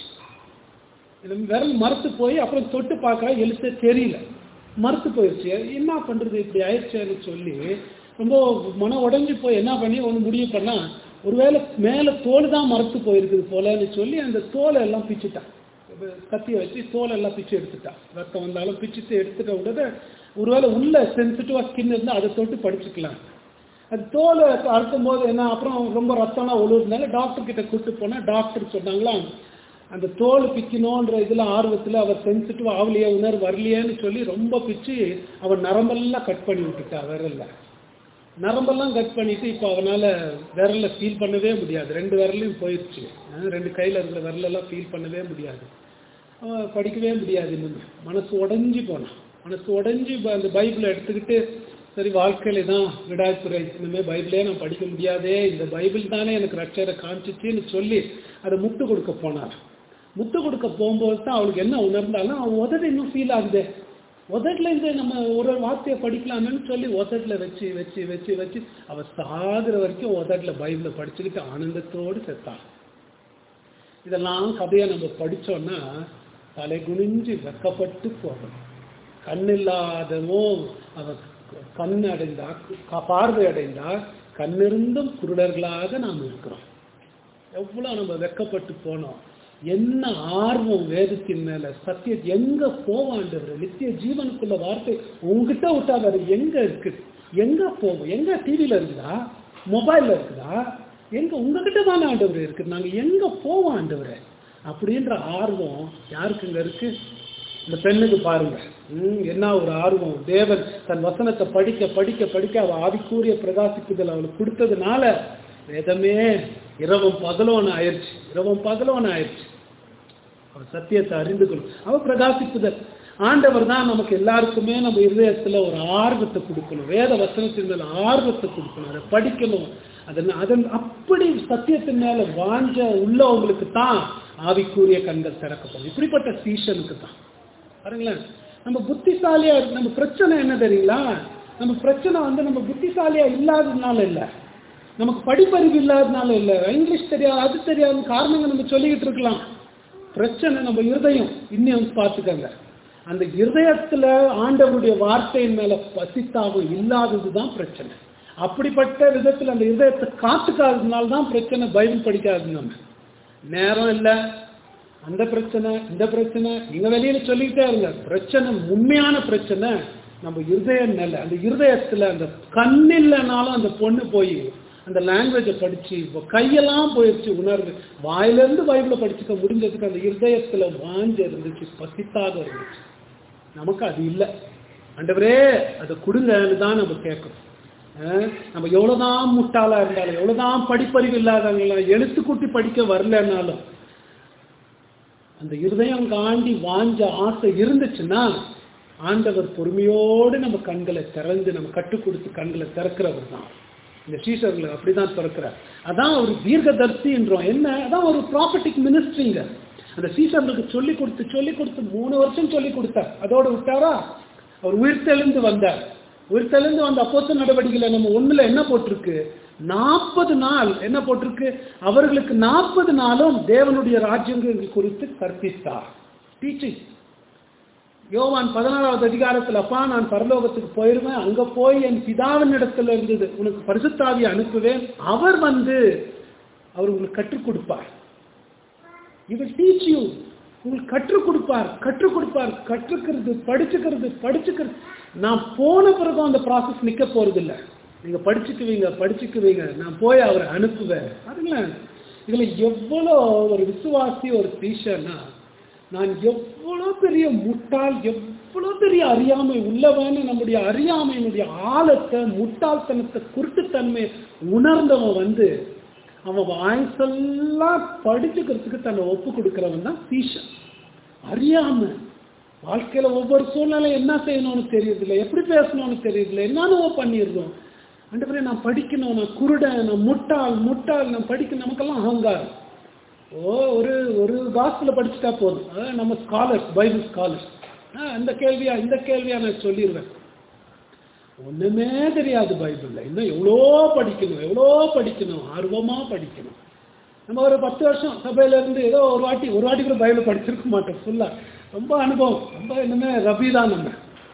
விரல் மறுத்து போய் அப்புறம் தொட்டு பார்க்கற எழுத்தே தெரியல மறுத்து போயிடுச்சு என்ன பண்றது இப்படி ஆயிடுச்சேன்னு சொல்லி ரொம்ப மனம் உடஞ்சி போய் என்ன பண்ணி ஒன்று முடிவு பண்ணா ஒருவேளை மேலே தோல் தான் மறுத்து போயிருக்குது போலன்னு சொல்லி அந்த தோலை எல்லாம் பிச்சுட்டான் கத்தியை வச்சு தோலை எல்லாம் பிச்சு எடுத்துட்டான் ரத்தம் வந்தாலும் பிச்சுட்டு எடுத்துட்ட விட ஒருவேளை உள்ள சென்சிட்டிவா ஸ்கின் இருந்தால் அதை தொட்டு படிச்சுக்கலாம் அது தோலை அறுக்கும் போது என்ன அப்புறம் ரொம்ப ரத்தம்லாம் ஒழுகுறதுனால டாக்டர் கிட்ட கூப்பிட்டு போனா டாக்டர் சொன்னாங்களா அந்த தோல் பிக்கணுன்ற இதில் ஆர்வத்தில் அவர் சென்சிட்டிவ் ஆகலையே உணர் வரலையேன்னு சொல்லி ரொம்ப பிச்சு அவன் நரம்பெல்லாம் கட் பண்ணி விட்டுட்டா விரல்ல நரம்பெல்லாம் கட் பண்ணிட்டு இப்போ அவனால் விரலில் ஃபீல் பண்ணவே முடியாது ரெண்டு விரலையும் போயிடுச்சு ரெண்டு கையில் இருக்கிற விரலெல்லாம் ஃபீல் பண்ணவே முடியாது அவன் படிக்கவே முடியாது இன்னும் மனசு உடஞ்சி போனான் மனசு உடஞ்சி அந்த பைபிளை எடுத்துக்கிட்டு சரி வாழ்க்கையில தான் விடாய்த்துறை இனிமேல் பைபிளே நான் படிக்க முடியாதே இந்த பைபிள் தானே எனக்கு ரட்சரை காமிச்சிச்சின்னு சொல்லி அதை முத்து கொடுக்க போனார் முத்து கொடுக்க போகும்போது தான் அவளுக்கு என்ன உணர்ந்தாலும் அவன் உதடு இன்னும் ஃபீல் ஆகுது உதட்டில் இருந்து நம்ம ஒரு வார்த்தையை படிக்கலாம்னு சொல்லி உதட்டில் வச்சு வச்சு வச்சு வச்சு அவள் சாகுற வரைக்கும் உதட்டில் பைபிளை படிச்சுக்கிட்டு ஆனந்தத்தோடு செத்தான் இதெல்லாம் கதையை நம்ம படித்தோம்னா தலை குனிஞ்சு வெக்கப்பட்டு போகணும் கண் இல்லாதவோ அவ கண் அடைந்தா பார்வை அடைந்தா கண்ணிருந்தும் குருடர்களாக நாம் இருக்கிறோம் எவ்வளோ நம்ம வெக்கப்பட்டு போனோம் என்ன ஆர்வம் வேதத்தின் மேல சத்திய எங்க போவாண்டவர் நித்திய ஜீவனுக்குள்ள வார்த்தை உங்ககிட்ட விட்டா வேற எங்க இருக்கு எங்க போவோம் எங்க டிவியில இருக்குதா மொபைல்ல இருக்குதா எங்க உங்ககிட்ட தானே ஆண்டவர் இருக்கு நாங்க எங்க போவோம் ஆண்டவரே அப்படின்ற ஆர்வம் யாருக்குங்க இருக்கு இந்த பெண்ணுக்கு பாருங்க ம், என்ன ஒரு ஆர்வம் தேவன் தன் வசனத்தை படிக்க படிக்க படிக்க அவ ஆவிக்கூறிய பிரகாசிக்குதல் அவளுக்கு கொடுத்ததுனால வேதமே இரவும் பகலோன்னு ஆயிடுச்சு இரவும் பகலோன்னு ஆயிடுச்சு அவன் சத்தியத்தை அறிந்து கொள்ளும் அவ பிரகாசிப்புதல் ஆண்டவர் தான் நமக்கு எல்லாருக்குமே நம்ம இருதயத்துல ஒரு ஆர்வத்தை கொடுக்கணும் வேத வசனத்தின் மேல ஆர்வத்தை கொடுக்கணும் அதை படிக்கணும் அதன் அதன் அப்படி சத்தியத்தின் மேல வாஞ்ச உள்ளவங்களுக்கு தான் ஆவிக்குரிய கண்கள் திறக்கப்படும் இப்படிப்பட்ட சீசனுக்கு தான் பாருங்களேன் நம்ம புத்திசாலியா நம்ம பிரச்சனை என்ன தெரியுங்களா நம்ம பிரச்சனை வந்து நம்ம புத்திசாலியா இல்லாததுனால இல்ல நமக்கு படிப்பறிவு இல்லாததுனால இல்ல இங்கிலீஷ் தெரியாது அது தெரியாது காரணங்க நம்ம சொல்லிக்கிட்டு இருக்கலாம் பிரச்சனை நம்ம இருதயம் இன்னும் பார்த்துக்கங்க அந்த இருதயத்துல ஆண்டவருடைய வார்த்தையின் மேல பசித்தாகம் இல்லாததுதான் பிரச்சனை அப்படிப்பட்ட விதத்துல அந்த இருதயத்தை காத்துக்காததுனால தான் பிரச்சனை பைபிள் படிக்காது நம்ம நேரம் இல்லை அந்த பிரச்சனை இந்த பிரச்சனை நீங்க வெளியில சொல்லிக்கிட்டே இருங்க பிரச்சனை உண்மையான பிரச்சனை நம்ம இருதய நிலை அந்த இருதயத்துல அந்த கண்ணில்லனாலும் அந்த பொண்ணு போய் அந்த லாங்குவேஜை படிச்சு இப்போ கையெல்லாம் போயிடுச்சு உணர்வு வாயிலிருந்து பைபிளை படிச்சுக்க முடிஞ்சதுக்கு அந்த இருதயத்துல வாஞ்ச இருந்துச்சு பசித்தாக இருந்துச்சு நமக்கு அது இல்லை ஆண்டவரே அதை கொடுங்கன்னு தான் நம்ம கேட்கணும் அஹ் நம்ம எவ்வளவுதான் முட்டாளா இருந்தாலும் எவ்வளவுதான் படிப்பறிவு இல்லாதவங்கள எழுத்து கூட்டி படிக்க வரலன்னாலும் அந்த இருதயம் காண்டி வாஞ்ச ஆசை இருந்துச்சுன்னா ஆண்டவர் பொறுமையோடு நம்ம கண்களை திறந்து நம்ம கற்றுக் கொடுத்து கண்களை திறக்கிறவர் தான் இந்த சீசர்களை அப்படிதான் திறக்கிறார் அதான் ஒரு தீர்க்கதர்சின்றோம் என்ன அதான் ஒரு ப்ராப்பர்ட்டிக் மினிஸ்ட்ரிங்க அந்த சீசர்களுக்கு சொல்லி கொடுத்து சொல்லி கொடுத்து மூணு வருஷம் சொல்லி கொடுத்தார் அதோட விட்டாரா அவர் உயிர்த்தெழுந்து வந்தார் உயிர்த்தெழுந்து வந்த அப்போத்த நடவடிக்கையில நம்ம ஒண்ணுல என்ன போட்டிருக்கு நாற்பது நாள் என்ன போட்டிருக்கு அவர்களுக்கு நாற்பது நாளும் தேவனுடைய ராஜ்யங்கள் குறித்து கற்பித்தார் டீச்சிங் யோவான் பதினாலாவது அதிகாரத்துல அப்பா நான் பரலோகத்துக்கு போயிருவேன் அங்க போய் என் பிதாவின் இடத்துல இருந்தது உனக்கு பரிசுத்தாவியை அனுப்புவேன் அவர் வந்து அவர் உங்களுக்கு கற்றுக் கொடுப்பார் இவர் டீச் யூ உங்களுக்கு கற்றுக் கொடுப்பார் கற்றுக் கொடுப்பார் கற்றுக்கிறது படிச்சுக்கிறது படிச்சுக்கிறது நான் போன பிறகும் அந்த ப்ராசஸ் நிக்க போறது இல்ல நீங்க படிச்சுக்குவீங்க படிச்சுக்குவீங்க நான் போய் அவரை அனுப்புவேன் பாருங்களேன் இதுல எவ்வளோ ஒரு விசுவாசி ஒரு டீச்சர்னா நான் எவ்வளோ பெரிய முட்டாள் எவ்வளோ பெரிய அறியாமை உள்ளவன்னு நம்முடைய அறியாமையினுடைய ஆழத்தை முட்டாள்தனத்தை குருட்டுத்தன்மை உணர்ந்தவன் வந்து அவன் வாய்ஸெல்லாம் படிச்சுக்கிறதுக்கு தன்னை ஒப்பு கொடுக்கிறவன் தான் டீச்சர் அறியாம வாழ்க்கையில ஒவ்வொரு சூழ்நிலை என்ன செய்யணும்னு தெரியறதில்ல எப்படி பேசணும்னு தெரியறதில்ல என்னென்னவோ பண்ணிடுறோம் அண்டபுரே நான் படிக்கணும் நான் குருடன் நான் முட்டாள் முட்டாள் நான் படிக்க நமக்கெல்லாம் அகங்காரம் ஓ ஒரு ஒரு காஸ்பில் படிச்சுட்டா போதும் அதான் நம்ம ஸ்காலர்ஸ் பைபிள் ஸ்காலர்ஸ் அந்த கேள்வியா இந்த கேள்வியா நான் சொல்லிடுவேன் ஒண்ணுமே தெரியாது பைபிள்ல இன்னும் எவ்வளோ படிக்கணும் எவ்வளோ படிக்கணும் ஆர்வமா படிக்கணும் நம்ம ஒரு பத்து வருஷம் சபையில இருந்து ஏதோ ஒரு வாட்டி ஒரு வாட்டி கூட பைபிள் படிச்சிருக்க மாட்டோம் ஃபுல்லா ரொம்ப அனுபவம் ரொம்ப இன்னுமே ரபி தான் நம்ம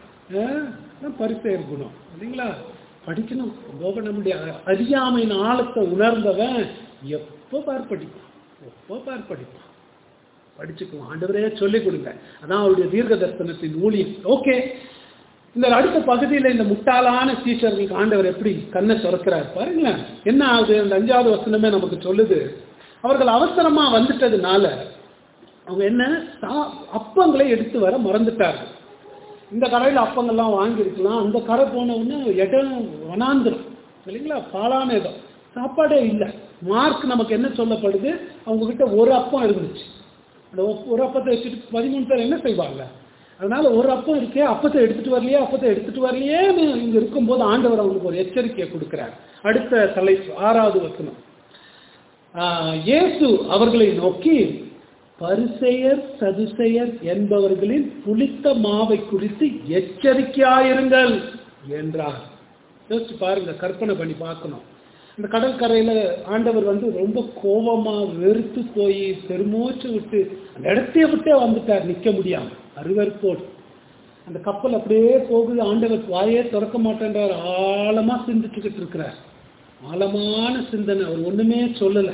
பரிசை இருக்கணும் இல்லைங்களா படிக்கணும் ரொம்ப நம்முடைய அறியாமையின் ஆழத்தை உணர்ந்தவன் எப்போ பார் படிப்பான் எப்போ பார் படிப்பான் படிச்சுக்குவோம் ஆண்டவரே சொல்லிக் கொடுங்க அதான் அவருடைய தீர்க்க தரிசனத்தின் ஊழியம் ஓகே இந்த அடுத்த பகுதியில் இந்த முட்டாளான டீச்சர்களுக்கு ஆண்டவர் எப்படி கண்ணை திறக்கிறார் பாருங்களேன் என்ன ஆகுது அந்த அஞ்சாவது வசனமே நமக்கு சொல்லுது அவர்கள் அவசரமா வந்துட்டதுனால அவங்க என்ன சா- அப்பங்களை எடுத்து வர மறந்துட்டார்கள் இந்த கடையில் அப்பங்கள்லாம் வாங்கியிருக்கலாம் அந்த கடை போன உடனே இடம் வனாந்திரம் இல்லைங்களா பாலான இடம் சாப்பாடே இல்லை மார்க் நமக்கு என்ன சொல்லப்படுது அவங்க கிட்ட ஒரு அப்பம் இருந்துச்சு அந்த ஒப்- ஒரு அப்பத்தை வச்சுட்டு பதிமூணு பேர் என்ன செய்வாங்க அதனால ஒரு அப்பம் இருக்கே அப்பத்தை எடுத்துட்டு வரலையே அப்பத்தை எடுத்துட்டு வரலையேன்னு இங்க இருக்கும்போது ஆண்டவர் அவங்களுக்கு ஒரு எச்சரிக்கையை கொடுக்கிறார் அடுத்த தலைப்பு ஆறாவது வசனம் ஆஹ், இயேசு அவர்களை நோக்கி பரிசெயர் சதுசெயர் என்பவர்களின் புளித்த மாவை குறித்து எச்சரிக்கையாயிருங்கள் என்றார் யோசிச்சு பாருங்க கற்பனை பண்ணி பார்க்கணும் இந்த கடற்கரையில ஆண்டவர் வந்து ரொம்ப கோபமா வெறுத்து போய் பெருமூச்சு விட்டு அந்த இடத்தையே விட்டே வந்துட்டார் நிக்க முடியாம அருவருப்போடு அந்த கப்பல் அப்படியே போகுது ஆண்டவர் வாயே திறக்க மாட்டேன்றார் ஆழமா சிந்திச்சுக்கிட்டு இருக்கிறார் ஆழமான சிந்தனை அவர் ஒண்ணுமே சொல்லல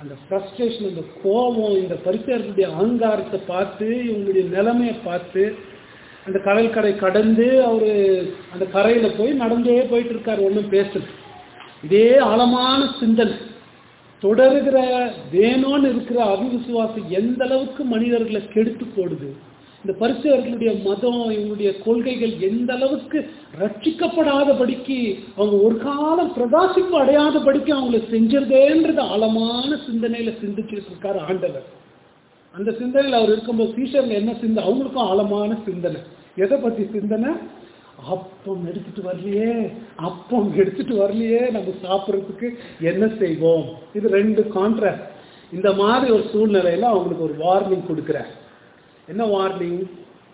அந்த ஃப்ரஸ்ட்ரேஷன் அந்த கோபம் இந்த பரிசேர்களுடைய அகங்காரத்தை பார்த்து இவங்களுடைய நிலைமையை பார்த்து அந்த கடல் கரை கடந்து அவர் அந்த கரையில் போய் நடந்தே போயிட்டு இருக்காரு ஒன்றும் பேசல இதே ஆழமான சிந்தனை தொடருகிற வேணும்னு இருக்கிற அவிவிசுவாசம் எந்த அளவுக்கு மனிதர்களை கெடுத்து போடுது இந்த பரிசுகளுடைய மதம் இவங்களுடைய கொள்கைகள் எந்த அளவுக்கு ரட்சிக்கப்படாதபடிக்கு அவங்க ஒரு காலம் பிரகாசிப்பு அடையாதபடிக்கு அவங்களை செஞ்சிருதேன்றது ஆழமான சிந்தனையில சிந்திச்சுட்டு இருக்காரு ஆண்டவர் அந்த சிந்தனையில் அவர் இருக்கும்போது சீஷர்ல என்ன சிந்தை அவங்களுக்கும் ஆழமான சிந்தனை எதை பத்தி சிந்தனை அப்பம் எடுத்துட்டு வரலையே அப்பம் எடுத்துட்டு வரலையே நம்ம சாப்பிட்றதுக்கு என்ன செய்வோம் இது ரெண்டு கான்ட்ராக்ட் இந்த மாதிரி ஒரு சூழ்நிலையில அவங்களுக்கு ஒரு வார்னிங் கொடுக்குறார் என்ன வார்னிங்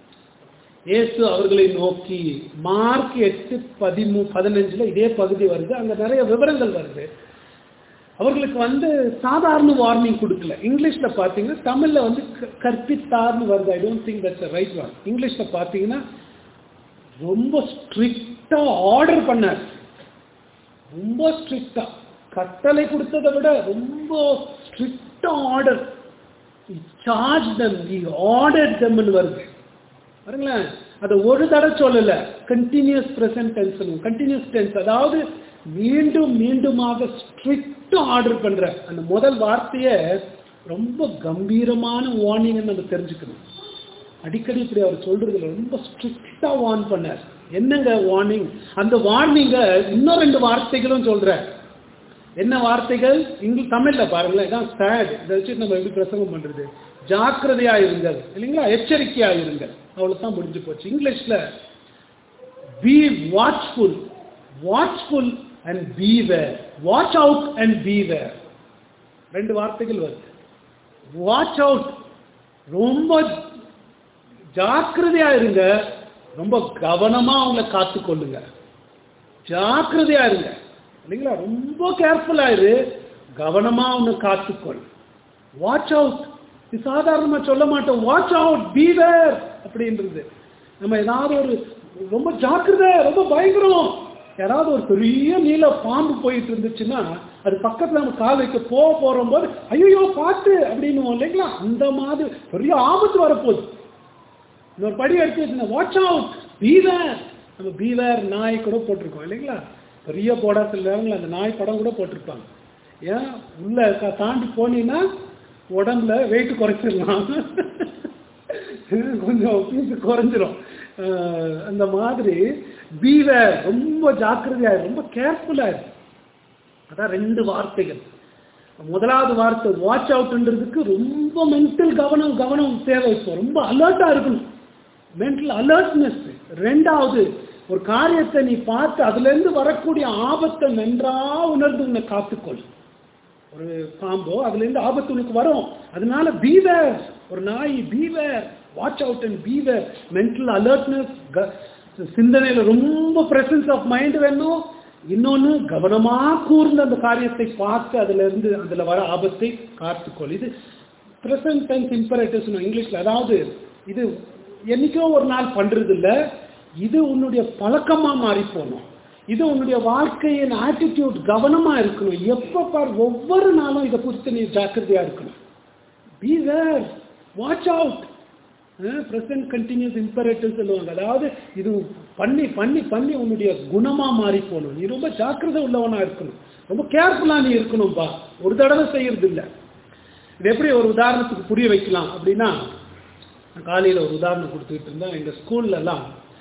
இயேசு அவர்களை நோக்கி மார்க் எட்டு பதிமூ பதினஞ்சுல இதே பகுதி வருது அங்க நிறைய விவரங்கள் வருது அவர்களுக்கு வந்து சாதாரண வார்னிங் கொடுக்கல இங்கிலீஷ்ல பாத்தீங்கன்னா தமிழ்ல வந்து க- கற்பித்தார்னு வருது I don't think that's right one இங்கிலீஷ்ல பாத்தீங்கன்னா ரொம்ப ஸ்ட்ரிக்டா ஆர்டர் பண்ணார் ரொம்ப ஸ்ட்ரிக்டா கட்டளை கொடுத்ததை விட ரொம்ப ஸ்ட்ரிக்டா ஆர்டர் சார்ஜ் தம் ஆர்டர் தம்னு வருது பாருங்களேன் அதை ஒரு தடவை சொல்லல continuous present tense continuous tense அதாவது மீண்டும் மீண்டுமாக ஸ்ட்ரிக்ட் ஆர்டர் பண்ற அந்த முதல் வார்த்தையை ரொம்ப கம்பீரமான வார்னிங் நம்ம தெரிஞ்சுக்கணும் அடிக்கடி இப்படி அவர் சொல்றதுல ரொம்ப ஸ்ட்ரிக்டா வார்ன் பண்ணார் என்னங்க வார்னிங் அந்த வார்னிங்க இன்னும் ரெண்டு வார்த்தைகளும் சொல்றார் என்ன வார்த்தைகள் இங்கிலீஷ் தமிழ்ல பாருங்களேன் இதான் சேட் இதை வச்சு நம்ம எப்படி பிரசங்கம் பண்றது ஜாக்கிரதையா இருங்கள் இல்லைங்களா எச்சரிக்கையா இருங்கள் அவ்வளவுதான் முடிஞ்சு போச்சு இங்கிலீஷ்ல be watchful watchful and beware watch out and beware ரெண்டு வார்த்தைகள் வருது வாட்ச் அவுட் ரொம்ப ஜாக்கிரதையா இருங்க ரொம்ப கவனமா அவங்கள காத்துக்கொள்ளுங்க ஜாக்கிரதையா இருங்க இல்லைங்களா ரொம்ப கேர்ஃபுல்லா இரு கவனமா அவனை காத்துக்கொள் வாட்ச் அவுட் இது சாதாரணமா சொல்ல மாட்டோம் வாட்ச் அவுட் பீவர் அப்படின்றது நம்ம ஏதாவது ஒரு ரொம்ப ஜாக்கிரதை ரொம்ப பயங்கரம் யாராவது ஒரு பெரிய நீல பாம்பு போயிட்டு இருந்துச்சுன்னா அது பக்கத்துல நம்ம கால் வைக்க போக போறோம் போது ஐயோ பார்த்து அப்படின்னு இல்லைங்களா அந்த மாதிரி பெரிய ஆபத்து வரப்போகுது இன்னொரு படி எடுத்து வச்சுருந்தேன் வாட்ச் அவுட் பீவேர் நம்ம பீவேர் நாய் கூட போட்டிருக்கோம் இல்லைங்களா பெரிய போடா சில நேரங்கள் அந்த நாய் படம் கூட போட்டிருப்பாங்க ஏன் உள்ள க- தாண்டி போனீங்கன்னா உடம்புல வெயிட் குறைச்சிடலாம் கொஞ்சம் பீஸ் குறைஞ்சிரும் அஹ் அந்த மாதிரி பீவேர் ரொம்ப ஜாக்கிரதையா இரு, ரொம்ப கேர்ஃபுல்லா இருக்கு அதான் ரெண்டு வார்த்தைகள் முதலாவது வார்த்தை வாட்ச் அவுட்ன்றதுக்கு ரொம்ப மென்டல் கவனம் கவனம் தேவை இப்போ ரொம்ப அலர்ட்டா இருக்கணும் மென்டல் அலர்ட்னஸ் ரெண்டாவது ஒரு காரியத்தை நீ பார்த்து அதுல இருந்து வரக்கூடிய ஆபத்தை நன்றா உணர்ந்து உன்னை காத்துக்கொள் ஒரு பாம்போ அதுல இருந்து ஆபத்து உனக்கு வரும் அதனால பீவேர் ஒரு நாய் beware watch out and beware mental alertness சிந்தனையில ரொம்ப பிரசன்ஸ் ஆஃப் மைண்ட் வேணும் இன்னொன்னு கவனமா கூர்ந்து அந்த காரியத்தை பார்த்து அதுல இருந்து அதுல வர ஆபத்தை காத்துக்கொள் இது பிரசன்ட் டென்ஸ் இம்பரேட்டிவ்ஸ் இங்கிலீஷ்ல அதாவது இது என்னைக்கோ ஒரு நாள் பண்றது இல்ல இது உன்னுடைய பழக்கமா மாறி போகணும் இது உன்னுடைய வாழ்க்கையின் ஆட்டிடியூட் கவனமா இருக்கணும் எப்ப பார் ஒவ்வொரு நாளும் இதை குறித்து நீ ஜாக்கிரதையா இருக்கணும் beware watch out present continuous imperative சொல்லுவாங்க அதாவது இது பண்ணி பண்ணி பண்ணி உன்னுடைய குணமா மாறி போகணும் நீ ரொம்ப ஜாக்கிரதை உள்ளவனா இருக்கணும் ரொம்ப கேர்ஃபுல்லா நீ இருக்கணும்பா ஒரு தடவை செய்யறது இல்ல இது எப்படி ஒரு உதாரணத்துக்கு புரிய வைக்கலாம் அப்படின்னா நான் காலையில ஒரு உதாரணம் கொடுத்துக்கிட்டு இருந்தேன் எங்க ஸ்கூல்ல எல்லாம்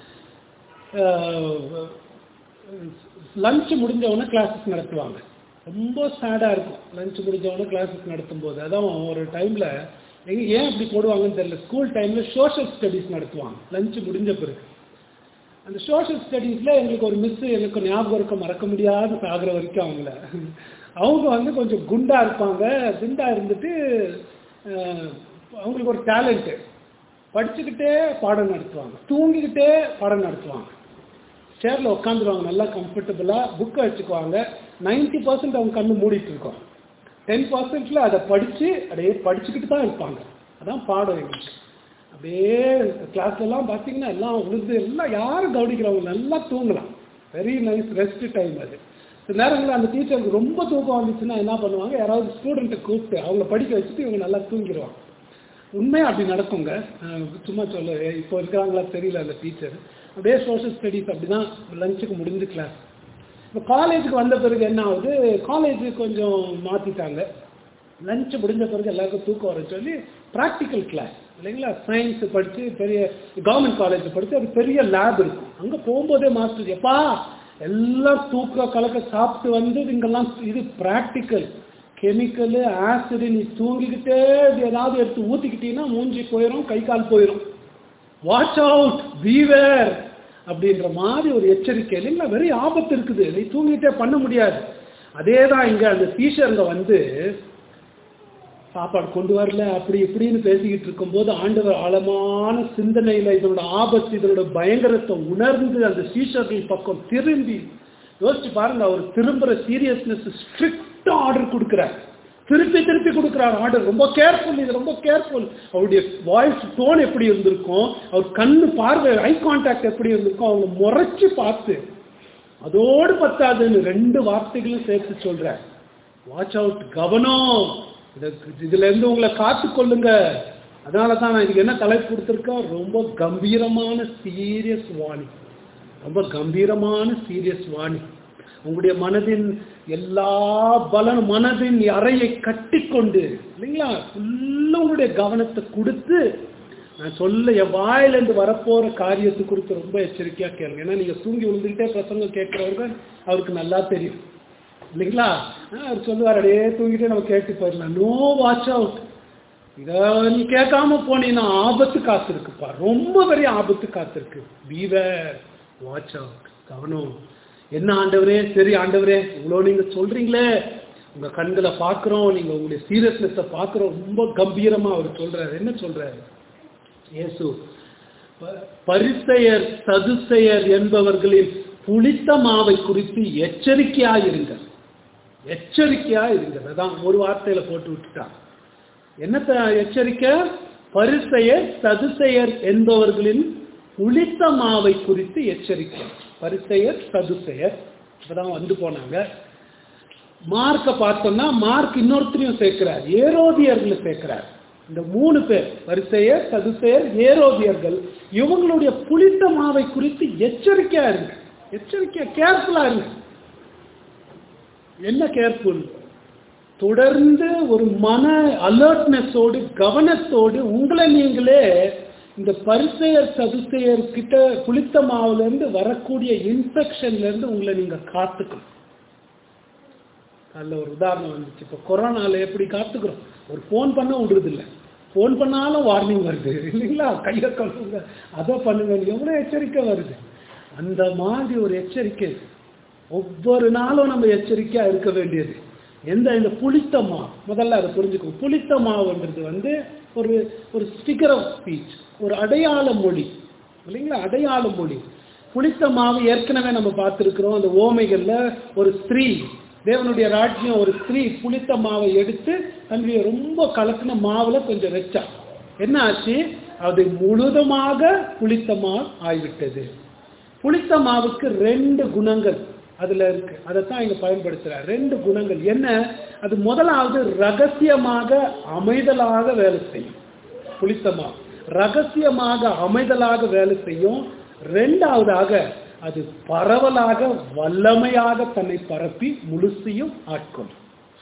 லஞ்ச் முடிஞ்ச உடனே கிளாஸஸ் நடத்துவாங்க ரொம்ப சேடாக இருக்கும் லஞ்ச் முடிஞ்ச உடனே கிளாஸஸ் நடத்தும் போது அதான் ஒரு டைமில் எங்க ஏன் அப்படி போடுவாங்கன்னு தெரியல ஸ்கூல் டைமில் சோஷியல் ஸ்டடீஸ் நடத்துவாங்க லஞ்ச் முடிஞ்ச பிறகு அந்த சோஷியல் ஸ்டடீஸில் எங்களுக்கு ஒரு மிஸ் எனக்கு ஞாபகம் இருக்க மறக்க முடியாத சாகிற வரைக்கும் அவங்கள அவங்க வந்து கொஞ்சம் குண்டா இருப்பாங்க குண்டா இருந்துட்டு அஹ், அவங்களுக்கு ஒரு டேலண்ட்டு படிச்சுக்கிட்டே பாடம் நடத்துவாங்க தூங்கிக்கிட்டே பாடம் நடத்துவாங்க சேர்ல உட்காந்துருவாங்க நல்லா கம்ஃபர்டபுளா புக்கை வச்சுக்குவாங்க 90% பர்சன்ட் அவங்க கண்ணு மூடிட்டு இருக்கோம் டென் பர்சன்ட்ல அதை படிச்சு அப்படியே படிச்சுக்கிட்டு தான் இருப்பாங்க அதான் பாடம் எங்களுக்கு அப்படியே கிளாஸ்ல எல்லாம் பார்த்தீங்கன்னா எல்லாம் உழுது எல்லாம் யாரும் கவனிக்கிறவங்க நல்லா தூங்கலாம் வெரி நைஸ் ரெஸ்ட் டைம் அது சில நேரங்களில் அந்த டீச்சருக்கு ரொம்ப தூக்கம் வந்துச்சுன்னா என்ன பண்ணுவாங்க யாராவது ஸ்டூடெண்ட்டை கூப்பிட்டு அவங்க படிக்க வச்சுட்டு இவங்க நல்லா தூங்கிடுவாங்க உண்மையாக அப்படி நடக்குங்க அஹ் சும்மா சொல்ல இப்போ இருக்கிறாங்களா தெரியல அந்த டீச்சர் அப்படியே சோஷியல் ஸ்டடீஸ் அப்படி தான் லஞ்சுக்கு முடிஞ்சு கிளாஸ் இப்போ காலேஜுக்கு வந்த பிறகு என்ன ஆகுது காலேஜ் கொஞ்சம் மாற்றிட்டாங்க லஞ்ச் முடிஞ்ச பிறகு எல்லாருக்கும் தூக்கம் வரன்னு சொல்லி ப்ராக்டிக்கல் கிளாஸ் இல்லைங்களா சயின்ஸ் படித்து பெரிய கவர்மெண்ட் காலேஜ் படித்து அது பெரிய லேப் இருக்கும் அங்கே போகும்போதே மாஸ்டர் எப்பா எல்லாம் தூக்க கலக்க சாப்பிட்டு வந்து இங்கெல்லாம் இது ப்ராக்டிக்கல் கெமிக்கலு ஆசிடு நீ தூங்கிக்கிட்டே இது ஏதாவது எடுத்து ஊற்றிக்கிட்டீங்கன்னா மூஞ்சி போயிடும் கை கால் போயிடும் வாட்ச் அவுட் பீவேர் அப்படின்ற மாதிரி ஒரு எச்சரிக்கை இல்லைங்களா வெறும் ஆபத்து இருக்குது நீ தூங்கிட்டே பண்ண முடியாது அதே தான் இங்கே அந்த டீச்சருங்க வந்து சாப்பாடு கொண்டு வரல அப்படி இப்படின்னு பேசிக்கிட்டு இருக்கும்போது ஆண்டவர் ஆழமான சிந்தனையில இதனோட ஆபத்து இதனோட பயங்கரத்தை உணர்ந்து அந்த சீஷர்கள் பக்கம் திரும்பி யோசிச்சு பாருங்க அவர் திரும்புற சீரியஸ்னஸ் ஸ்ட்ரிக்ட் ஆர்டர் கொடுக்குறார் திருப்பி திருப்பி கொடுக்குறார் ஆர்டர் ரொம்ப கேர்ஃபுல் இது ரொம்ப கேர்ஃபுல் அவருடைய வாய்ஸ் டோன் எப்படி இருந்திருக்கும் அவர் கண்ணு பார்வை ஐ கான்டாக்ட் எப்படி இருந்திருக்கும் அவங்க முறைச்சு பார்த்து அதோடு பத்தாதுன்னு ரெண்டு வார்த்தைகளும் சேர்த்து சொல்றார் வாட்ச் அவுட் கவனம் இதுக்கு- இதுல இருந்து உங்களை காத்து கொள்ளுங்க அதனால தான் நான் இதுக்கு என்ன தலைப்பு கொடுத்துருக்கேன் ரொம்ப கம்பீரமான சீரியஸ் வாணி ரொம்ப கம்பீரமான சீரியஸ் வாணி உங்களுடைய மனதின் எல்லா பலன் மனதின் அறையை கட்டிக்கொண்டு இல்லைங்களா ஃபுல்லாக உங்களுடைய கவனத்தை கொடுத்து நான் சொல்ல என் வாயிலிருந்து வரப்போற காரியத்தை குறித்து ரொம்ப எச்சரிக்கையா கேளுங்க ஏன்னா நீங்க தூங்கி விழுந்துக்கிட்டே பிரசங்கம் கேட்கிறவர்கள் அவருக்கு நல்லா தெரியும் இல்லைங்களா ஆ, அவர் சொல்லுவார் அப்படியே தூங்கிட்டே நம்ம கேட்டு போயிடலாம் நோ வாட்ச் அவுட் இதை நீ கேட்காம போனீங்கன்னா ஆபத்து காத்திருக்குப்பா ரொம்ப பெரிய ஆபத்து காத்திருக்கு பீவர் வாட்ச் அவுட் கவனம் என்ன ஆண்டவரே சரி ஆண்டவரே இவ்வளோ நீங்க சொல்றீங்களே உங்க கண்களை பார்க்குறோம் நீங்க உங்களுடைய சீரியஸ்னஸை பார்க்குறோம் ரொம்ப கம்பீரமா அவர் சொல்றாரு என்ன சொல்றாரு இயேசு ப- பரிசெயர் சதுசெயர் என்பவர்களின் புளித்த மாவை குறித்து எச்சரிக்கையாயிருங்கள் எச்சரிக்கையாயிருங்கள் அதான் ஒரு வார்த்தையில போட்டு விட்டுட்டான் என்னத்த எச்சரிக்கை பரிசெயர் சதுசெயர் என்பவர்களின் புளித்த மாவை குறித்து எச்சரிக்கை பரிசெயர் சதுசெயர் இப்பதான் வந்து போனாங்க மார்க்க பார்த்தோம்னா மார்க் இன்னொருத்தரையும் சேர்க்கிறார் ஏரோதியர்களை சேர்க்கிறார் இந்த மூணு பேர் வரிசையர் சதுசேயர் ஏரோதியர்கள் இவங்களுடைய புளித்த மாவை குறித்து எச்சரிக்கையா இருங்க எச்சரிக்கையா கேர்ஃபுல்லா இருங்க என்ன கேர்ஃபுல் தொடர்ந்து ஒரு மன அலர்ட்னஸோடு கவனத்தோடு உங்களை நீங்களே இந்த பரிசெயர் சதுசெயர் கிட்ட புளித்த மாவுல இருந்து வரக்கூடிய இன்ஃபெக்ஷன்ல இருந்து உங்களை நீங்க காத்துக்கணும் அதில் ஒரு உதாரணம் வந்துச்சு இப்போ கொரோனால எப்படி காத்துக்கிறோம் ஒரு ஃபோன் பண்ண விடுறது இல்லை ஃபோன் பண்ணாலும் வார்னிங் வருது இல்லைங்களா கையை கழுவுங்க அதை பண்ணுங்க எவ்வளோ எச்சரிக்கை வருது அந்த மாதிரி ஒரு எச்சரிக்கை ஒவ்வொரு நாளும் நம்ம எச்சரிக்கையாக இருக்க வேண்டியது எந்த இந்த புளித்த மாவு முதல்ல அதை புரிஞ்சுக்கணும் புளித்த மாவுன்றது வந்து ஒரு ஒரு ஸ்டிக்கர் ஆஃப் ஸ்பீச் ஒரு அடையாள மொழி இல்லைங்களா அடையாள மொழி புளித்த மாவு ஏற்கனவே நம்ம பார்த்துருக்கிறோம் அந்த ஓமைகள்ல ஒரு ஸ்திரீ தேவனுடைய ராஜ்யம் ஒரு ஸ்திரீ புளித்த மாவை எடுத்து தன்னுடைய ரொம்ப கலக்கின மாவுல கொஞ்சம் வச்சா என்ன ஆச்சு அது முழுதுமாக புளித்த மாவு ஆகிவிட்டது புளித்த மாவுக்கு ரெண்டு குணங்கள் அதுல இருக்கு அதைத்தான் இங்க பயன்படுத்துறார் ரெண்டு குணங்கள் என்ன அது முதலாவது ரகசியமாக அமைதலாக வேலை செய்யும் புளித்த மாவு ரகசியமாக அமைதலாக வேலை செய்யும் ரெண்டாவதாக அது பரவலாக வல்லமையாக தன்னை பரப்பி முழுசையும் ஆட்கொள்ளும்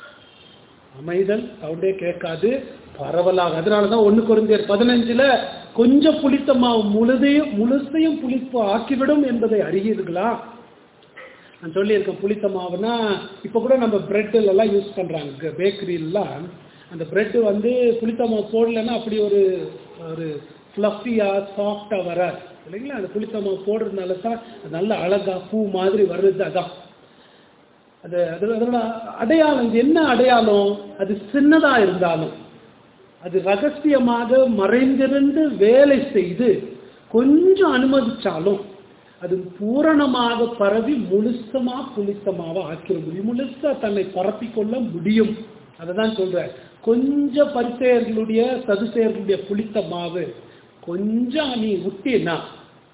அமைதல் சவுண்டே கேட்காது பரவலாக அதனாலதான் ஒண்ணு குறைந்தர் பதினஞ்சுல கொஞ்சம் புளித்த மாவு முழுதையும் முழுசையும் புளிப்பு ஆக்கிவிடும் என்பதை அறியீர்களா நான் சொல்லியிருக்கேன் புளித்த மாவுனா இப்போ கூட நம்ம பிரெட்டில் எல்லாம் யூஸ் பண்ணுறாங்க பேக்கரியிலாம் அந்த பிரெட்டு வந்து புளித்த மாவு போடலைன்னா அப்படி ஒரு ஒரு ஃப்ளஃபியாக சாஃப்டாக வராது இல்லைங்களா அந்த புளித்த மாவு போடுறதுனால தான் அது நல்ல அழகா பூ மாதிரி வர்றது அதான் அது அது அதோட அடையாளம் இது என்ன அடையாளம் அது சின்னதா இருந்தாலும் அது ரகசியமாக மறைந்திருந்து வேலை செய்து கொஞ்சம் அனுமதிச்சாலும் அது பூரணமாக பரவி முழுசமா புளித்தமாவ ஆக்கிட முடியும் முழுசா தன்னை பரப்பிக் கொள்ள முடியும் அதை தான் சொல்ற கொஞ்சம் பரிசெயர்களுடைய சதுசெயர்களுடைய புளித்த மாவு கொஞ்சம் நீ விட்டீன்னா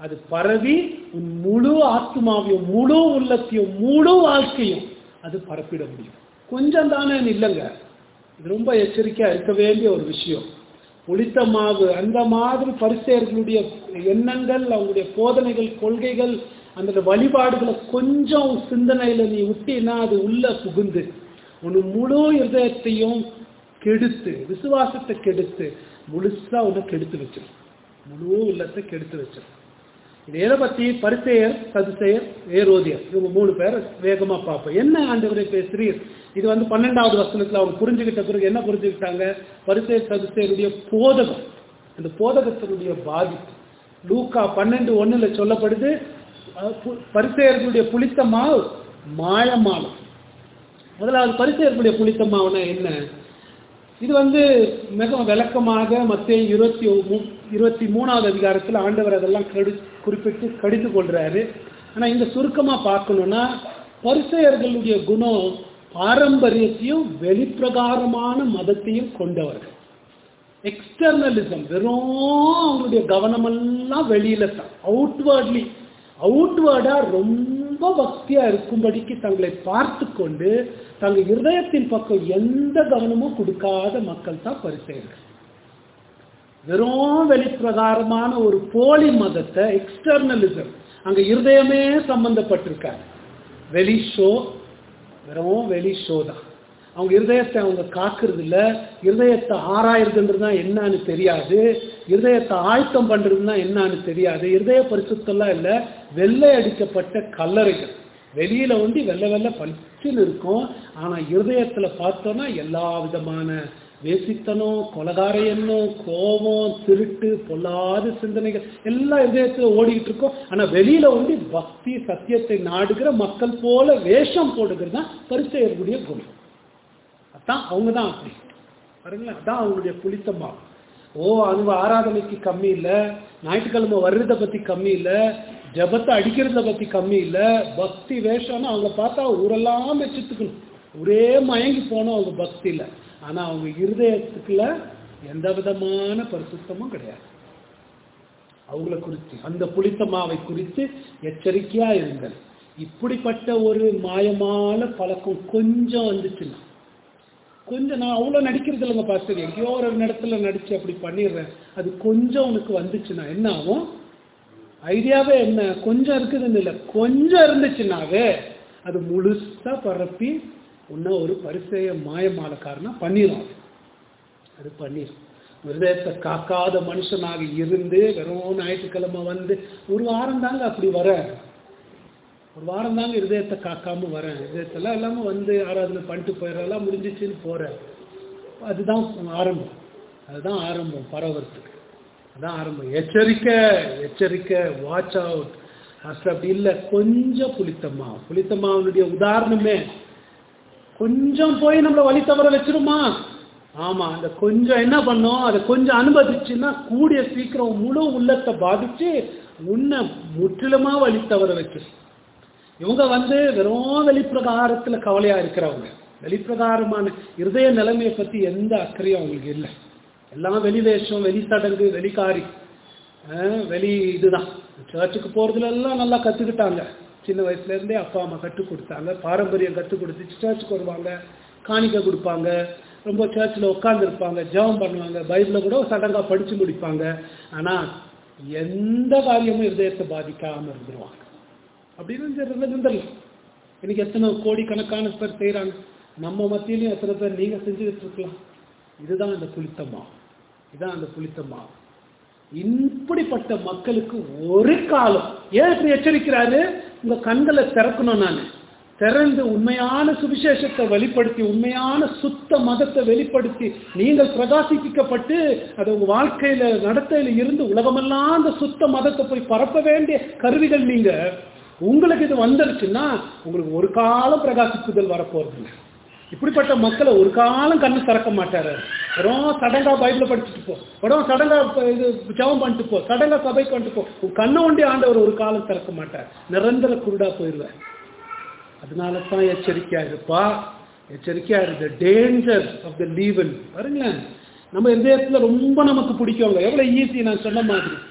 அது பரவி உன் முழு ஆத்மாவையும் முழு உள்ளத்தையும் முழு வாழ்க்கையும் அது பரப்பிட முடியும் கொஞ்சம் தானே இல்லைங்க இது ரொம்ப எச்சரிக்கையா இருக்க வேண்டிய ஒரு விஷயம் புளித்த மாவு அந்த மாதிரி பரிசெயர்களுடைய எண்ணங்கள் அவங்களுடைய போதனைகள் கொள்கைகள் அந்த வழிபாடுகளை கொஞ்சம் சிந்தனையில நீ விட்டினா அது உள்ள புகுந்து உன் முழு இதயத்தையும் கெடுத்து விசுவாசத்தை கெடுத்து முழுசா உன்னை கெடுத்து வச்சிடும் முழு உள்ளத்தை கெடுத்து வச்சிடும் இது எதை பத்தி பரிசெயர் சதுசெயர் ஏரோதியர் இவங்க மூணு பேர் வேகமா பார்ப்போம் என்ன ஆண்டவரை பேசுறீர் இது வந்து பன்னெண்டாவது வசனத்துல அவங்க புரிஞ்சுக்கிட்ட பிறகு என்ன புரிஞ்சுக்கிட்டாங்க பரிசெயர் சதுசெயருடைய போதகம் அந்த போதகத்தினுடைய பாதிப்பு லூக்கா பன்னெண்டு ஒண்ணுல சொல்லப்படுது அஹ், பு- பரிசேயர்களுடைய புளித்த மாவு மாயமாலம் முதலாவது பரிசேயர்களுடைய புளித்த மாவுனா என்ன இது வந்து மிக விளக்கமாக மத்திய இருபத்தி மூ- இருபத்தி மூணாவது அதிகாரத்தில் ஆண்டவர் அதெல்லாம் கடி குறிப்பிட்டு கடித்து கொள்றாரு ஆனா இங்க சுருக்கமா பார்க்கணும்னா பரிசெயர்களுடைய குணம் பாரம்பரியத்தையும் வெளிப்பிரகாரமான மதத்தையும் கொண்டவர்கள் எக்ஸ்டர்னலிசம் வெறும் அவங்களுடைய கவனமெல்லாம் வெளியில தான் அவுட்வேர்ட்லி அவுட்வேர்டா ரொம்ப பக்தியா இருக்கும்படிக்கு தங்களை பார்த்து கொண்டு தங்கள் இருதயத்தின் பக்கம் எந்த கவனமும் கொடுக்காத மக்கள் தான் பரிசெயர்கள் வெறும் வெளிப்பிரகாரமான ஒரு போலி மதத்தை எக்ஸ்டர்னலிசம் அங்க இருதயமே சம்பந்தப்பட்டிருக்காரு வெளி ஷோ வெறும் வெளி ஷோ தான் அவங்க இருதயத்தை அவங்க காக்குறது இல்ல இருதயத்தை ஆராயிறதுன்றது தான் என்னன்னு தெரியாது இருதயத்தை ஆயத்தம் பண்றதுன்னா என்னன்னு தெரியாது இருதய பரிசுத்தம்லாம் இல்ல வெள்ளை அடிக்கப்பட்ட கல்லறைகள் வெளியில வந்து வெள்ளை வெள்ளை பளிச்சுன்னு இருக்கும் ஆனா இருதயத்துல பார்த்தோம்னா எல்லா விதமான வேசித்தனம் கொலகார எண்ணம் கோபம் திருட்டு பொல்லாத சிந்தனைகள் எல்லாம் இதயத்துல ஓடிக்கிட்டு இருக்கும் ஆனா வெளியில வந்து பக்தி சத்தியத்தை நாடுகிற மக்கள் போல வேஷம் போடுகிறது தான் பரிசெயர்களுடைய குணம் அதான் அவங்க தான் அப்படி பாருங்களேன் அதான் அவங்களுடைய புளித்தமா ஓ அனுபவ ஆராதனைக்கு கம்மி இல்ல ஞாயிற்றுக்கிழமை வர்றதை பத்தி கம்மி இல்ல ஜபத்தை அடிக்கிறத பத்தி கம்மி இல்ல பக்தி வேஷம்னு அவங்க பார்த்தா ஊரெல்லாம் வச்சுத்துக்கணும் ஒரே மயங்கி போனோம் அவங்க பக்தியில ஆனா அவங்க இருதயத்துக்குள்ள எந்த விதமான பரிசுத்தமும் கிடையாது அவங்கள குறித்து அந்த புளித்தமாவை குறித்து எச்சரிக்கையா இருங்கள் இப்படிப்பட்ட ஒரு மாயமான பழக்கம் கொஞ்சம் வந்துச்சுன்னா கொஞ்சம் நான் அவ்வளோ நடிக்கிறது இல்லைங்க பாஸ்டர் எங்கேயோ ஒரு இடத்துல நடிச்சு அப்படி பண்ணிடுறேன் அது கொஞ்சம் உனக்கு வந்துச்சுன்னா என்ன ஆகும் ஐடியாவே என்ன கொஞ்சம் இருக்குதுன்னு இல்லை கொஞ்சம் இருந்துச்சுன்னாவே அது முழுசா பரப்பி உன்ன ஒரு பரிசெய மாயமாலக்காரனா பண்ணிடும் அது. அது பண்ணிடும் ஹிருதயத்தை காக்காத மனுஷனாக இருந்து வெறும் ஞாயிற்றுக்கிழமை வந்து ஒரு வாரம் தாங்க அப்படி வர ஒரு வாரம் தாங்க இருதயத்தை காக்காம வரேன் இருதயத்தெல்லாம் எல்லாமே வந்து ஆராதனை பண்ணிட்டு போயிடறதெல்லாம் முடிஞ்சிச்சுன்னு போறேன் அதுதான் ஆரம்பம் அதுதான் ஆரம்பம் பரவறதுக்கு அதான் ஆரம்பம் எச்சரிக்கை எச்சரிக்கை வாட்ச் அவுட் அஸ்ல அப்படி இல்லை கொஞ்சம் புளித்தம்மா புளித்தம்மாவனுடைய உதாரணமே கொஞ்சம் போய் நம்மளை வழி தவற வச்சிருமா ஆமா அந்த கொஞ்சம் என்ன பண்ணோம் அதை கொஞ்சம் அனுமதிச்சுன்னா கூடிய சீக்கிரம் முழு உள்ளத்தை பாதிச்சு உன்னை முற்றிலுமா வழி தவற வச்சிரும் இவங்க வந்து வெறும் வெளிப்பிரகாரத்துல கவலையா இருக்கிறவங்க வெளிப்பிரகாரமான இருதய நிலைமையை பத்தி எந்த அக்கறையும் அவங்களுக்கு இல்லை எல்லாம் வெளி வேஷம் வெளி சடங்கு வெளிக்காரி ஆஹ் வெளி இதுதான் சர்ச்சுக்கு போறதுல எல்லாம் நல்லா கத்துக்கிட்டாங்க சின்ன வயசுல இருந்தே அப்பா அம்மா கற்றுக் கொடுத்தாங்க பாரம்பரியம் கற்றுக் கொடுத்து சர்ச்சுக்கு வருவாங்க காணிக்கை கொடுப்பாங்க ரொம்ப சர்ச்சில் உட்கார்ந்து இருப்பாங்க ஜெபம் பண்ணுவாங்க பைபிளை கூட சடங்கா படிச்சு முடிப்பாங்க ஆனா எந்த காரியமும் இருதயத்தை பாதிக்காம இருந்துருவாங்க அப்படின்னு இருந்துடலாம் இன்னைக்கு எத்தனை கோடிக்கணக்கான பேர் செய்றாங்க நம்ம மத்தியிலையும் எத்தனை பேர் நீங்க செஞ்சுக்கிட்டு இருக்கலாம் இதுதான் அந்த புளித்தமா இதுதான் அந்த புளித்தமா இப்படிப்பட்ட மக்களுக்கு ஒரு காலம் ஏன் இப்படி எச்சரிக்கிறாரு உங்க கண்களை திறக்கணும் நான் திறந்து உண்மையான சுவிசேஷத்தை வெளிப்படுத்தி உண்மையான சுத்த மதத்தை வெளிப்படுத்தி நீங்கள் பிரகாசிக்கப்பட்டு அது உங்க வாழ்க்கையில நடத்தையில இருந்து உலகமெல்லாம் அந்த சுத்த மதத்தை போய் பரப்ப வேண்டிய கருவிகள் நீங்க உங்களுக்கு இது வந்துருச்சுன்னா உங்களுக்கு ஒரு காலம் பிரகாசிப்புதல் வரப்போறது இல்லை இப்படிப்பட்ட மக்களை ஒரு காலம் கண்ணு திறக்க மாட்டாரு வெறும் சடங்கா பைபிள படிச்சுட்டு போ வெறும் சடங்கா ப- இது ஜெபம் பண்ணிட்டு போ சடங்கா சபைக்கு வந்துட்டு போ உன் கண்ணை ஒண்டி ஆண்டவர் ஒரு காலம் திறக்க மாட்டார் நிரந்தர குருடா போயிடுவார் அதனால தான் எச்சரிக்கையா இருப்பா எச்சரிக்கையா இருக்கு டேஞ்சர் ஆஃப் த லீவன் பாருங்களேன் நம்ம இதயத்துல ரொம்ப நமக்கு பிடிக்குங்க எவ்வளவு ஈஸி நான் சொன்ன மாதிரி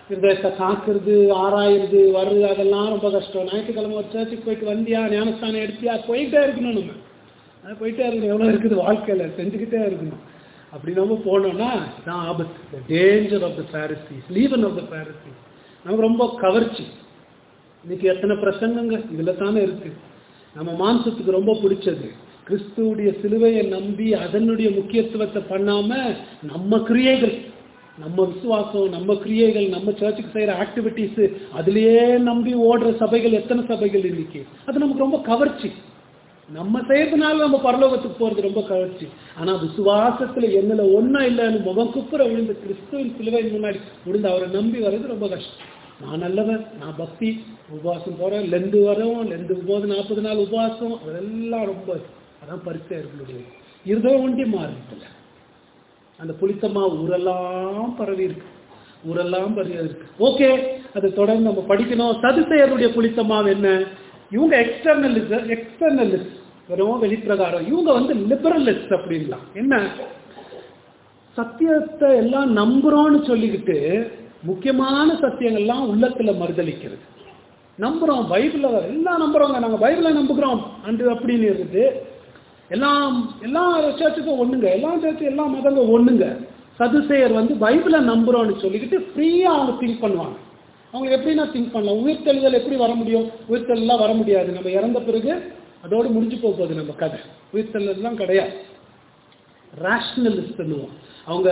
இருதயத்தை காக்குறது ஆராயிறது வர்றது அதெல்லாம் ரொம்ப கஷ்டம் ஞாயிற்றுக்கிழமை ஒரு சர்ச்சுக்கு போயிட்டு வந்தியா ஞானஸ்தானம் எடுத்தியா போயிட்டே இருக்கணும் நம்ம அது போயிட்டே இருக்கணும் எவ்வளோ இருக்குது வாழ்க்கையில் செஞ்சுக்கிட்டே இருக்கணும் அப்படி நம்ம போனோம்னா இதான் ஆபத்து danger of the Pharisees leaven of the Pharisees நமக்கு ரொம்ப கவர்ச்சி இன்னைக்கு எத்தனை பிரசங்கங்க இதில் தானே இருக்கு நம்ம மாம்சத்துக்கு ரொம்ப பிடிச்சது கிறிஸ்துவுடைய சிலுவையை நம்பி அதனுடைய முக்கியத்துவத்தை பண்ணாம நம்ம கிரியைகள் நம்ம விசுவாசம் நம்ம கிரியைகள் நம்ம சர்ச்சுக்கு செய்யற ஆக்டிவிட்டீஸ் அதுலயே நம்பி ஓடுற சபைகள் எத்தனை சபைகள் இன்னைக்கு அது நமக்கு ரொம்ப கவர்ச்சி நம்ம செய்யறதுனால நம்ம பரலோகத்துக்கு போறது ரொம்ப கவர்ச்சி ஆனா விசுவாசத்துல என்னல ஒன்றும் இல்லைன்னு முகம் குப்புற விழுந்து கிறிஸ்துவின் சிலுவை முன்னாடி விழுந்து அவரை நம்பி வர்றது ரொம்ப கஷ்டம் நான் நல்லவன் நான் பக்தி உபவாசம் போறேன் லெந்து வரோம் லெந்து போது நாற்பது நாள் உபவாசம் அதெல்லாம் ரொம்ப அதான் பரிசெயர்களுடைய இருதயம் ஒண்டி மாறுதில்ல அந்த புளித்தமா ஊரெல்லாம் பரவி இருக்கு ஊரெல்லாம் பரவி இருக்கு ஓகே அதை தொடர்ந்து நம்ம படிக்கணும் சதுசெயருடைய புளித்தமாவு என்ன இவங்க எக்ஸ்டர்னலிஸ்ட் எக்ஸ்டர்னலிஸ்ட் வெறும் வெளிப்பிரகாரம் இவங்க வந்து லிபரலிஸ்ட் அப்படின்லாம் என்ன சத்தியத்தை எல்லாம் நம்புறோம்னு சொல்லிக்கிட்டு முக்கியமான சத்தியங்கள்லாம் உள்ளத்துல மறுதளிக்கிறது நம்புறோம் பைபிள எல்லாம் நம்புறோங்க நாங்க பைபிளை நம்புகிறோம் அன்று அப்படின்னு இருக்குது எல்லாம் எல்லா சர்ச்சுக்கும் ஒண்ணுங்க எல்லா சர்ச்சும் எல்லா மதங்க ஒண்ணுங்க சதுசேயர் வந்து பைபிளை நம்புறோம்னு சொல்லிக்கிட்டு ஃப்ரீயா அவங்க திங்க் பண்ணுவாங்க அவங்க எப்படின்னா திங்க் பண்ணலாம் உயிர்த்தெழுதல் எப்படி வர முடியும் உயிர்த்தெல்லாம் வர முடியாது நம்ம இறந்த பிறகு அதோடு முடிஞ்சு போக போகுது நம்ம கதை உயிர்த்தெல்லாம் கிடையாது ரேஷ்னலிஸ்ட் பண்ணுவோம் அவங்க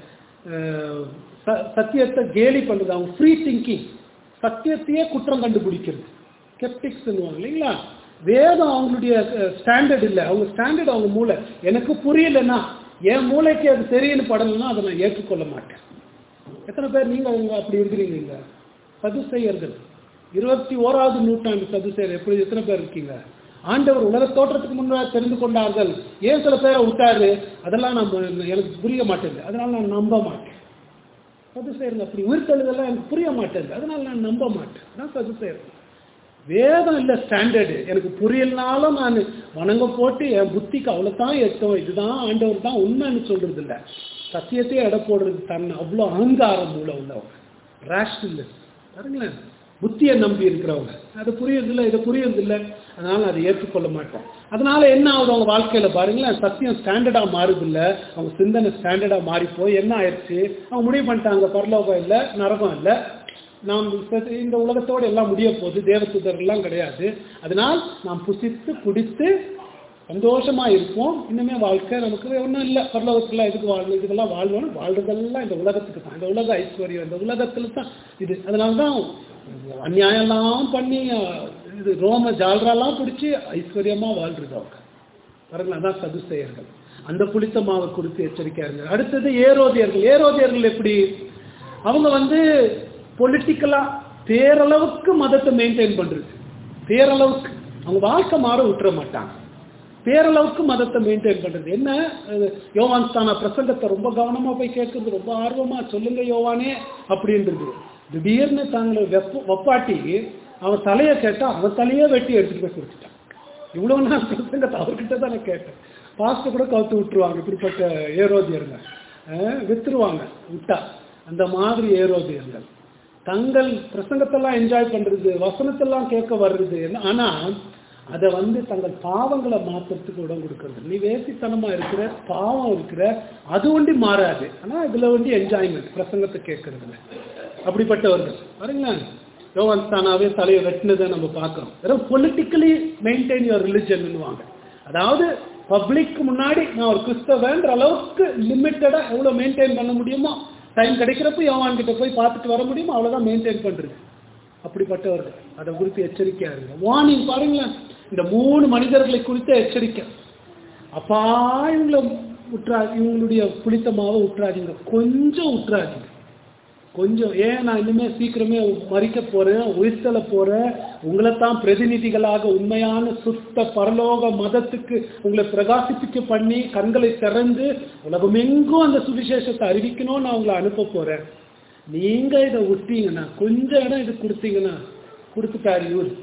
அஹ், ச- சத்தியத்தை கேலி பண்றது அவங்க ஃப்ரீ திங்கிங் சத்தியத்தையே குற்றம் கண்டுபிடிக்கிறது ஸ்கெப்டிக்ஸ் இல்லைங்களா வேதம் அவங்களுடைய ஸ்டாண்டர்ட் இல்லை அவங்க ஸ்டாண்டர்ட் அவங்க மூளை எனக்கு புரியலன்னா என் மூளைக்கு அது சரின்னு படலைன்னா அதை நான் ஏற்றுக்கொள்ள மாட்டேன் எத்தனை பேர் நீங்க அவங்க அப்படி இருக்கிறீங்க இங்க சதுசெயர்கள் இருபத்தி ஓராவது நூற்றாண்டு சதுசெயர் எப்படி எத்தனை பேர் இருக்கீங்க ஆண்டவர் உலக தோற்றத்துக்கு முன்னாடி தெரிந்து கொண்டார்கள் ஏன் சில பேரை விட்டாரு அதெல்லாம் நம்ம எனக்கு புரிய மாட்டேங்குது அதனால நான் நம்ப மாட்டேன் சதுசெயர்கள் அப்படி உயிர்த்தெழுதெல்லாம் எனக்கு புரிய மாட்டேங்குது அதனால நான் நம்ப மாட்டேன் அதான் சதுசெயர்கள் வேதம் இல்லை ஸ்டாண்டர்டு எனக்கு புரியலனாலும் நான் வணங்க போட்டு என் புத்திக்கு அவ்வளோதான் எட்டும் இதுதான் ஆண்டவர் தான் உண்மைன்னு சொல்றது இல்லை சத்தியத்தையே எடை போடுறது தன்னை அவ்வளோ அகங்காரம் மூலம் உள்ளவங்க ரேஷ்னலிஸ்ட் பாருங்களேன் புத்தியை நம்பி இருக்கிறவங்க அது புரியறதில்ல இதை புரியறதில்ல அதனால அதை ஏற்றுக்கொள்ள மாட்டோம் அதனால என்ன ஆகுது அவங்க வாழ்க்கையில பாருங்களேன் சத்தியம் ஸ்டாண்டர்டா மாறுதில்ல அவங்க சிந்தனை ஸ்டாண்டர்டா மாறி போய் என்ன ஆயிடுச்சு அவங்க முடிவு பண்ணிட்டாங்க பரலோகம் இல்லை நரகம் இல்லை நாம் இப்ப இந்த உலகத்தோடு எல்லாம் முடிய போகுது தேவதூதர்கள்லாம் கிடையாது அதனால் நாம் புசித்து குடித்து சந்தோஷமா இருப்போம் இன்னுமே வாழ்க்கை நமக்கு ஒன்றும் இல்லை பரலோகத்துல இதுக்கு வாழணும் இதுக்கெல்லாம் வாழ்வோம் வாழ்றதெல்லாம் இந்த உலகத்துக்கு தான் இந்த உலக ஐஸ்வர்யம் இந்த உலகத்துல தான் இது அதனால தான் அநியாயம்லாம் பண்ணி அஹ், இது ரோம ஜால்ரெல்லாம் பிடிச்சி ஐஸ்வர்யமா வாழ்றது அவங்க பாருங்களேன் அதான் சதுசெயர்கள் அந்த புளித்த மாவை குறித்து எச்சரிக்கையா இருங்க அடுத்தது ஏரோதியர்கள் ஏரோதியர்கள் எப்படி அவங்க வந்து பொலிட்டிக்கலா பேரளவுக்கு மதத்தை மெயின்டைன் பண்றது பேரளவுக்கு அவங்க வாழ்க்கை மாற விட்டுற மாட்டாங்க பேரளவுக்கு மதத்தை மெயின்டைன் பண்றது என்ன அது யோவான் ஸ்தான பிரசங்கத்தை ரொம்ப கவனமா போய் கேட்கறது ரொம்ப ஆர்வமா சொல்லுங்க யோவானே அப்படின்றது திடீர்னு தாங்களை வெப்ப வப்பாட்டி அவன் தலையை கேட்டா அவன் தலையே வெட்டி எடுத்துட்டு போய் கொடுத்துட்டான் இவ்வளவு நாள் பிரசங்கத்தை அவர்கிட்ட தான் நான் கேட்டேன் பாஸ்டர் கூட கவுத்து விட்டுருவாங்க இப்படிப்பட்ட ஏரோதியருங்க அஹ் வித்துருவாங்க விட்டா அந்த மாதிரி ஏரோதியர்கள் தங்கள் பிரசங்கத்தெல்லாம் என்ஜாய் பண்றது வசனத்தெல்லாம் கேட்க வர்றது என்ன- ஆனா அதை வந்து தங்கள் பாவங்களை மாத்துறதுக்கு இடம் கொடுக்கறது நீ வேசித்தனமா இருக்கிற பாவம் இருக்கிற அது ஒண்டி மாறாது ஆனா இதுல வந்து என்ஜாய்மெண்ட் பிரசங்கத்தை கேட்கறதுல அப்படிப்பட்டவர்கள் பாருங்களேன் யோவான் ஸ்தானாவே தலையை வெட்டினதை நம்ம பார்க்கிறோம் வெறும் பொலிட்டிக்கலி மெயின்டைன் யுவர் ரிலிஜன்வாங்க அதாவது பப்ளிக் முன்னாடி நான் ஒரு கிறிஸ்தவன்ற அளவுக்கு லிமிட்டடா எவ்வளவு மெயின்டைன் பண்ண முடியுமோ டைம் கிடைக்கிறப்ப யோவான் கிட்ட போய் பார்த்துட்டு வர முடியுமோ அவ்வளவுதான் மெயின்டைன் பண்றது அப்படிப்பட்டவர்கள் அதை குறித்து எச்சரிக்கையா இருங்க வார்னிங் பாருங்களேன் இந்த மூணு மனிதர்களை குறித்த எச்சரிக்கை அப்பா இவங்களை விட்டுறா இவங்களுடைய புளித்தமாவை விட்டுறாதீங்க கொஞ்சம் விட்டுறாதீங்க கொஞ்சம் ஏன் நான் இனிமே சீக்கிரமே மறிக்க போறேன் உயிர்த்தல போறேன் உங்களை தான் பிரதிநிதிகளாக உண்மையான சுத்த பரலோக மதத்துக்கு உங்களை பிரகாசிப்பிக்க பண்ணி கண்களை திறந்து உலகமெங்கும் அந்த சுவிசேஷத்தை அறிவிக்கணும்னு நான் உங்களை அனுப்ப போறேன் நீங்க இதை விட்டீங்கன்னா கொஞ்சம் இடம் இது கொடுத்தீங்கன்னா கொடுத்துட்டாரு இவர்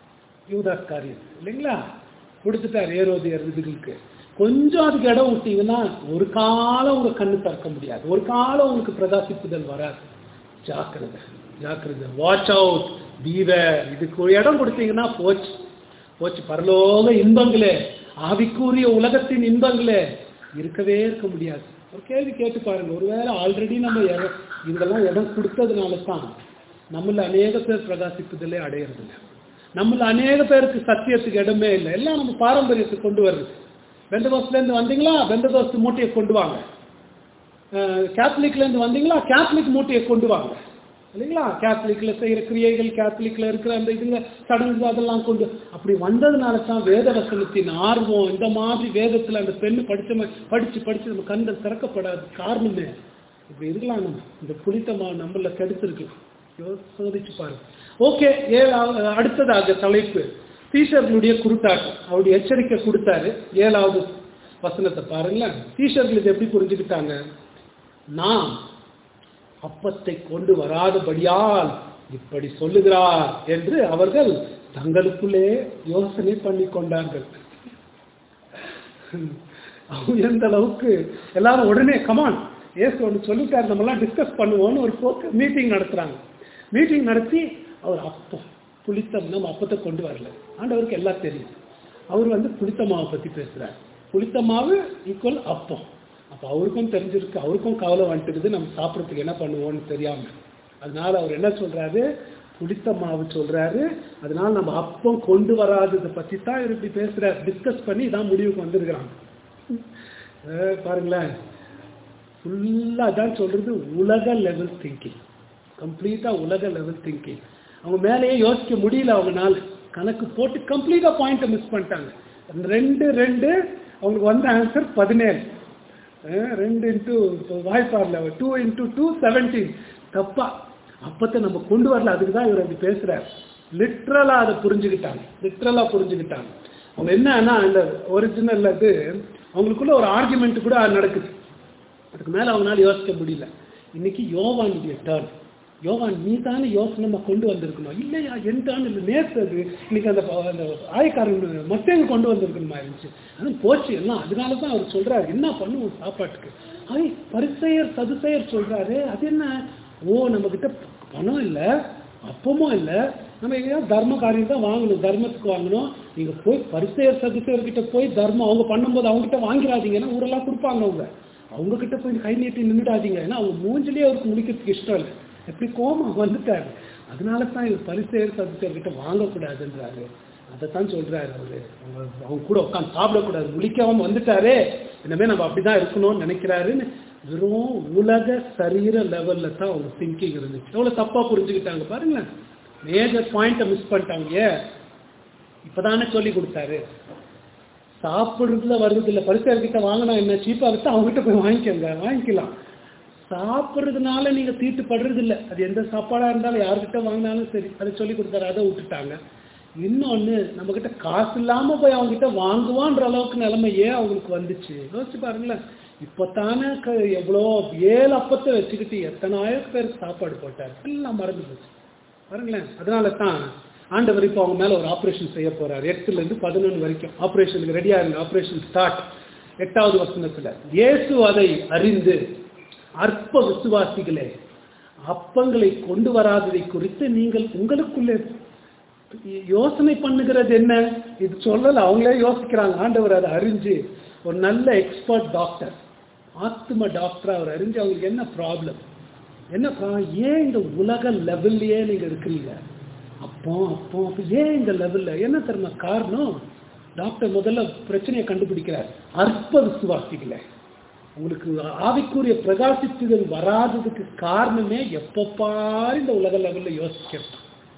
யூதாஸ் காரியம் இல்லைங்களா கொடுத்துட்டார் ஏரோதியர் இதுகளுக்கு கொஞ்சம் அதுக்கு இடம் விட்டீங்கன்னா ஒரு காலம் உங்க கண்ணு திறக்க முடியாது ஒரு காலம் உங்களுக்கு பிரகாசிப்புதல் வராது ஜாக்கிரதை ஜாக்கிரதை வாட்ச் அவுட் பீவர் இதுக்கு ஒரு இடம் கொடுத்தீங்கன்னா போச்சு போச்சு பரலோக இன்பங்களே ஆவிக்குரிய உலகத்தின் இன்பங்களே இருக்கவே இருக்க முடியாது ஒரு கேள்வி கேட்டு பாருங்க ஒருவேளை ஆல்ரெடி நம்ம இட- இதெல்லாம் இடம் கொடுத்ததுனால தான் நம்மள அநேக பேர் பிரகாசிப்புதலே அடையிறது இல்லை நம்மள அநேக பேருக்கு சத்தியத்துக்கு இடமே இல்லை எல்லாம் நம்ம பாரம்பரியத்துக்கு கொண்டு வருது பெந்தகோஸ்ல இருந்து வந்தீங்களா பெந்தகோஸ்து மூட்டையை கொண்டு வாங்க அஹ் கேத்தலிக்ல இருந்து வந்தீங்களா கேத்தலிக் மூட்டையை கொண்டு வாங்க இல்லைங்களா கேத்தலிக்ல செய்யற கிரியைகள் கேத்தலிக்ல இருக்கிற அந்த இதுங்க சடங்கு அதெல்லாம் கொண்டு அப்படி வந்ததுனால தான் வேத வசனத்தின் ஆர்வம் இந்த மாதிரி வேதத்துல அந்த பெண்ணு படிச்ச மா- படிச்சு படிச்சு நம்ம கண்கள் திறக்கப்படாது காரணமே இப்படி இருக்கலாம் நம்ம இந்த புளித்தமா நம்மள கெடுத்திருக்கலாம் யோ- சோதிச்சு பாருங்க ஓகே ஏழாவது அடுத்ததாக தலைப்பு டீச்சர்களுடைய குருட்டாட்டம் அவருடைய எச்சரிக்கை கொடுத்தாரு ஏழாவது வசனத்தை பாருங்களேன் டீச்சர்கள் இதை எப்படி புரிஞ்சுக்கிட்டாங்க நாம் அப்பத்தை கொண்டு வராதபடியால் இப்படி சொல்லுகிறார் என்று அவர்கள் தங்களுக்குள்ளே யோசனை பண்ணி கொண்டார்கள் அவங்க எந்த அளவுக்கு எல்லாரும் உடனே கமான் ஏசு ஒன்று சொல்லிட்டாரு நம்மலாம் டிஸ்கஸ் பண்ணுவோம்னு ஒரு மீட்டிங் நடத்துறாங்க மீட்டிங் நடத்தி அவர் அப்பம் புளித்தம் நம்ம அப்பத்தை கொண்டு வரல ஆண்டவருக்கு எல்லாம் தெரியும் அவர் வந்து புளித்த மாவை பத்தி பேசுறாரு புளித்த மாவு ஈக்குவல் அப்பம் அப்ப அவருக்கும் தெரிஞ்சிருக்கு அவருக்கும் கவலை வந்துட்டுது நம்ம சாப்பிட்றதுக்கு என்ன பண்ணுவோம்னு தெரியாம அதனால அவர் என்ன சொல்றாரு புளித்த மாவு சொல்றாரு அதனால நம்ம அப்பம் கொண்டு வராததை பத்தி தான் இவர் இப்படி பேசுறாரு டிஸ்கஸ் பண்ணி இதான் முடிவுக்கு வந்திருக்கிறாங்க அஹ் பாருங்களேன் ஃபுல்லாக அதான் சொல்றது உலக லெவல் திங்கிங் கம்ப்ளீட்டாக உலக லெவல் திங்கிங் அவங்க மேலேயே யோசிக்க முடியல அவங்கனால கணக்கு போட்டு கம்ப்ளீட்டாக பாயிண்ட்டை மிஸ் பண்ணிட்டாங்க அந்த ரெண்டு ரெண்டு அவங்களுக்கு வந்த ஆன்சர் பதினேழு அஹ் ரெண்டு இன்ட்டு வாய்ப்பார்ல டூ இன்ட்டு டூ செவன்டீன் தப்பா அப்பத்தை நம்ம கொண்டு வரல அதுக்கு தான் இவர் அப்படி பேசுறாரு லிட்ரலா அதை புரிஞ்சுக்கிட்டாங்க லிட்ரலா புரிஞ்சுக்கிட்டாங்க அவங்க என்னன்னா இந்த ஒரிஜினல் இது அவங்களுக்குள்ள ஒரு ஆர்குமெண்ட் கூட நடக்குது அதுக்கு மேல அவங்களால யோசிக்க முடியல இன்னைக்கு யோவானுடைய டர்ன் யோவான் நீ தானே யோசனமா கொண்டு வந்திருக்கணும் இல்லையா என் டர்ன் இல்லை நேற்று அது இன்னைக்கு அந்த அந்த ஆயக்காரன் மத்தேங்க கொண்டு வந்திருக்கணுமா இருந்துச்சு அது போச்சு எல்லாம் அதனால தான் அவர் சொல்றாரு என்ன பண்ணுவோம் சாப்பாட்டுக்கு ஐ பரிசெயர் சதுசெயர் சொல்றாரு அது என்ன ஓ நம்ம கிட்ட பணம் இல்லை அப்பமும் இல்லை நம்ம எங்கேயாவது தர்ம காரியம் தான் வாங்கணும் தர்மத்துக்கு வாங்கணும் நீங்க போய் பரிசெயர் சதுசெயர் கிட்ட போய் தர்மம் அவங்க பண்ணும்போது அவங்க கிட்ட வாங்கிடாதீங்கன்னா ஊரெல்லாம் கொடுப்பாங்க அவங்க அவங்க கிட்ட போய் கை நீட்டி நின்றுடாதீங்க ஏன்னா அவங்க மூஞ்சிலேயே அவருக்கு முடிக்கிறதுக்கு இஷ்டம் இல்லை எப்படி கோபம் வந்துட்டாரு அதனால தான் இவர் பரிசெயர் சதுசெயர் கிட்ட வாங்கக்கூடாதுன்றாரு அதைத்தான் சொல்றாரு அவரு அவங்க அவங்க கூட உட்காந்து சாப்பிடக்கூடாது முழிக்காம வந்துட்டாரே இனிமே நம்ம அப்படிதான் இருக்கணும்னு நினைக்கிறாருன்னு வெறும் உலக சரீர லெவல்ல தான் அவங்க திங்கிங் இருந்துச்சு எவ்வளவு தப்பா புரிஞ்சுக்கிட்டாங்க பாருங்களேன் மேஜர் பாயிண்ட்டை மிஸ் பண்ணிட்டாங்க ஏன் இப்பதானே சொல்லி கொடுத்தாரு சாப்பிடுறதுல வருது இல்ல பரிசர்கிட்ட வாங்கினா என்ன சீப்பா விட்டு அவங்ககிட்ட போய் வாங்கிக்கோங்க வாங்கிக்கலாம் சாப்பிடுறதுனால நீங்க தீட்டுப்படுறது இல்ல அது எந்த சாப்பாடா இருந்தாலும் யார்கிட்ட வாங்கினாலும் சரி அதை சொல்லி கொடுத்தாரு அதை விட்டுட்டாங்க இன்னொன்னு நம்ம கிட்ட காசு இல்லாம போய் அவங்க கிட்ட வாங்குவான்ற அளவுக்கு நிலைமை ஏன் அவங்களுக்கு வந்துச்சு யோசிச்சு பாருங்களேன் இப்பத்தானே க- எவ்வளோ ஏழு அப்பத்தை வச்சுக்கிட்டு எத்தனாயிரம் பேருக்கு சாப்பாடு போட்டார் எல்லாம் மறந்து போச்சு பாருங்களேன் அதனால தான் ஆண்டவர் இப்போ அவங்க மேல ஒரு ஆபரேஷன் செய்ய போறார் எட்டுல இருந்து பதினொன்று வரைக்கும் ஆபரேஷனுக்கு ரெடியா இருங்க ஆபரேஷன் ஸ்டார்ட் எட்டாவது வசனத்துல இயேசு அதை அறிந்து அற்ப விசுவாசிகளே அப்பங்களை கொண்டு வராததை குறித்து நீங்கள் உங்களுக்குள்ளே யோசனை பண்ணுகிறது என்ன இது சொல்லல அவங்களே யோசிக்கிறாங்க ஆண்டவர் அதை அறிஞ்சு ஒரு நல்ல எக்ஸ்பர்ட் டாக்டர் ஆத்ம டாக்டர் அவர் அறிஞ்சு அவங்களுக்கு என்ன ப்ராப்ளம் என்ன problem? ஏன் இந்த உலக லெவல்லையே நீங்க இருக்கிறீங்க அப்போ அப்போ அப்போ ஏன் இந்த லெவல்ல என்ன தெரியுமா காரணம் டாக்டர் முதல்ல பிரச்சனையை கண்டுபிடிக்கிறார் அற்ப விசுவாசிகளே உங்களுக்கு ஆவிக்குரிய பிரகாசிப்புகள் வராததுக்கு காரணமே எப்போ பாரு இந்த உலக லெவல்ல யோசிக்கிறது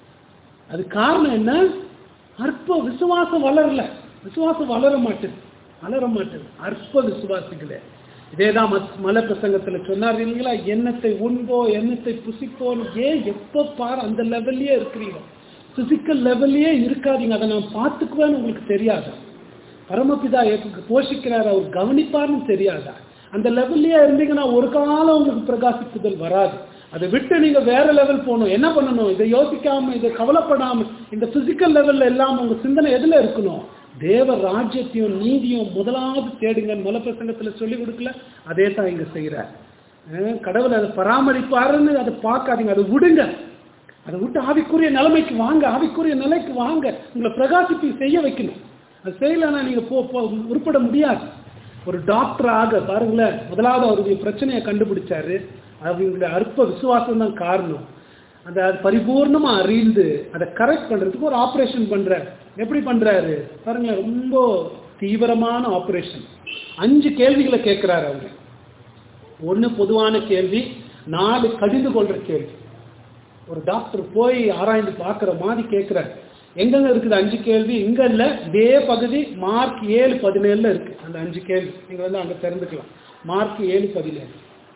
அது காரணம் என்ன அற்ப விசுவாசம் வளரல விசுவாசம் வளர மாட்டேது வளர மாட்டேது அற்ப விசுவாசிகளே இதேதான் மத்- மலை பிரசங்கத்துல சொன்னார் இல்லைங்களா எண்ணத்தை உண்போ எண்ணத்தை புசிப்போன்னு ஏன் எப்ப பாரு அந்த லெவல்லயே இருக்கிறீங்க பிசிக்கல் லெவல்லயே இருக்காதீங்க அதை நான் பார்த்துக்குவேன்னு உங்களுக்கு தெரியாதா பரமபிதா எனக்கு போஷிக்கிறார் அவர் கவனிப்பார்னு தெரியாதா அந்த லெவல்லயே இருந்தீங்கன்னா ஒரு காலம் உங்களுக்கு பிரகாசிப்புதல் வராது அதை விட்டு நீங்க வேற லெவல் போகணும் என்ன பண்ணணும் இதை யோசிக்காம இதை கவலைப்படாம இந்த பிசிக்கல் லெவல்ல எல்லாம் உங்க சிந்தனை எதுல இருக்கணும் தேவ ராஜ்யத்தையும் நீதியும் முதலாவது தேடுங்க மலப்பிரசங்கத்துல சொல்லி கொடுக்கல அதே தான் இங்க செய்யறார் அஹ் கடவுள் அதை பராமரிப்பாருன்னு அதை பார்க்காதீங்க அதை விடுங்க அதை விட்டு ஆவிக்குரிய நிலைமைக்கு வாங்க ஆவிக்குரிய நிலைக்கு வாங்க உங்களை பிரகாசிப்பி செய்ய வைக்கணும் அது செய்யலைன்னா நீங்க போ போ உருப்பட முடியாது ஒரு டாக்டர் ஆக பாருங்களேன் முதலாவது அவருடைய பிரச்சனையை கண்டுபிடிச்சாரு அவங்களுடைய அற்ப விசுவாசம் தான் காரணம் அந்த அது பரிபூர்ணமா அறிந்து அதை கரெக்ட் பண்றதுக்கு ஒரு ஆபரேஷன் பண்றாரு எப்படி பண்றாரு பாருங்களேன் ரொம்ப தீவிரமான ஆபரேஷன் அஞ்சு கேள்விகளை கேட்கிறாரு அவங்க ஒண்ணு பொதுவான கேள்வி நாலு கடிந்து கொள்ற கேள்வி ஒரு டாக்டர் போய் ஆராய்ந்து பார்க்குற மாதிரி கேட்குறாரு எங்கெங்க இருக்குது அஞ்சு கேள்வி இங்க இல்ல இதே பகுதி மார்க் ஏழு பதினேழுல இருக்கு அந்த அஞ்சு கேள்வி நீங்க வந்து அங்க தெரிந்துக்கலாம் மார்க் ஏழு பதினேழு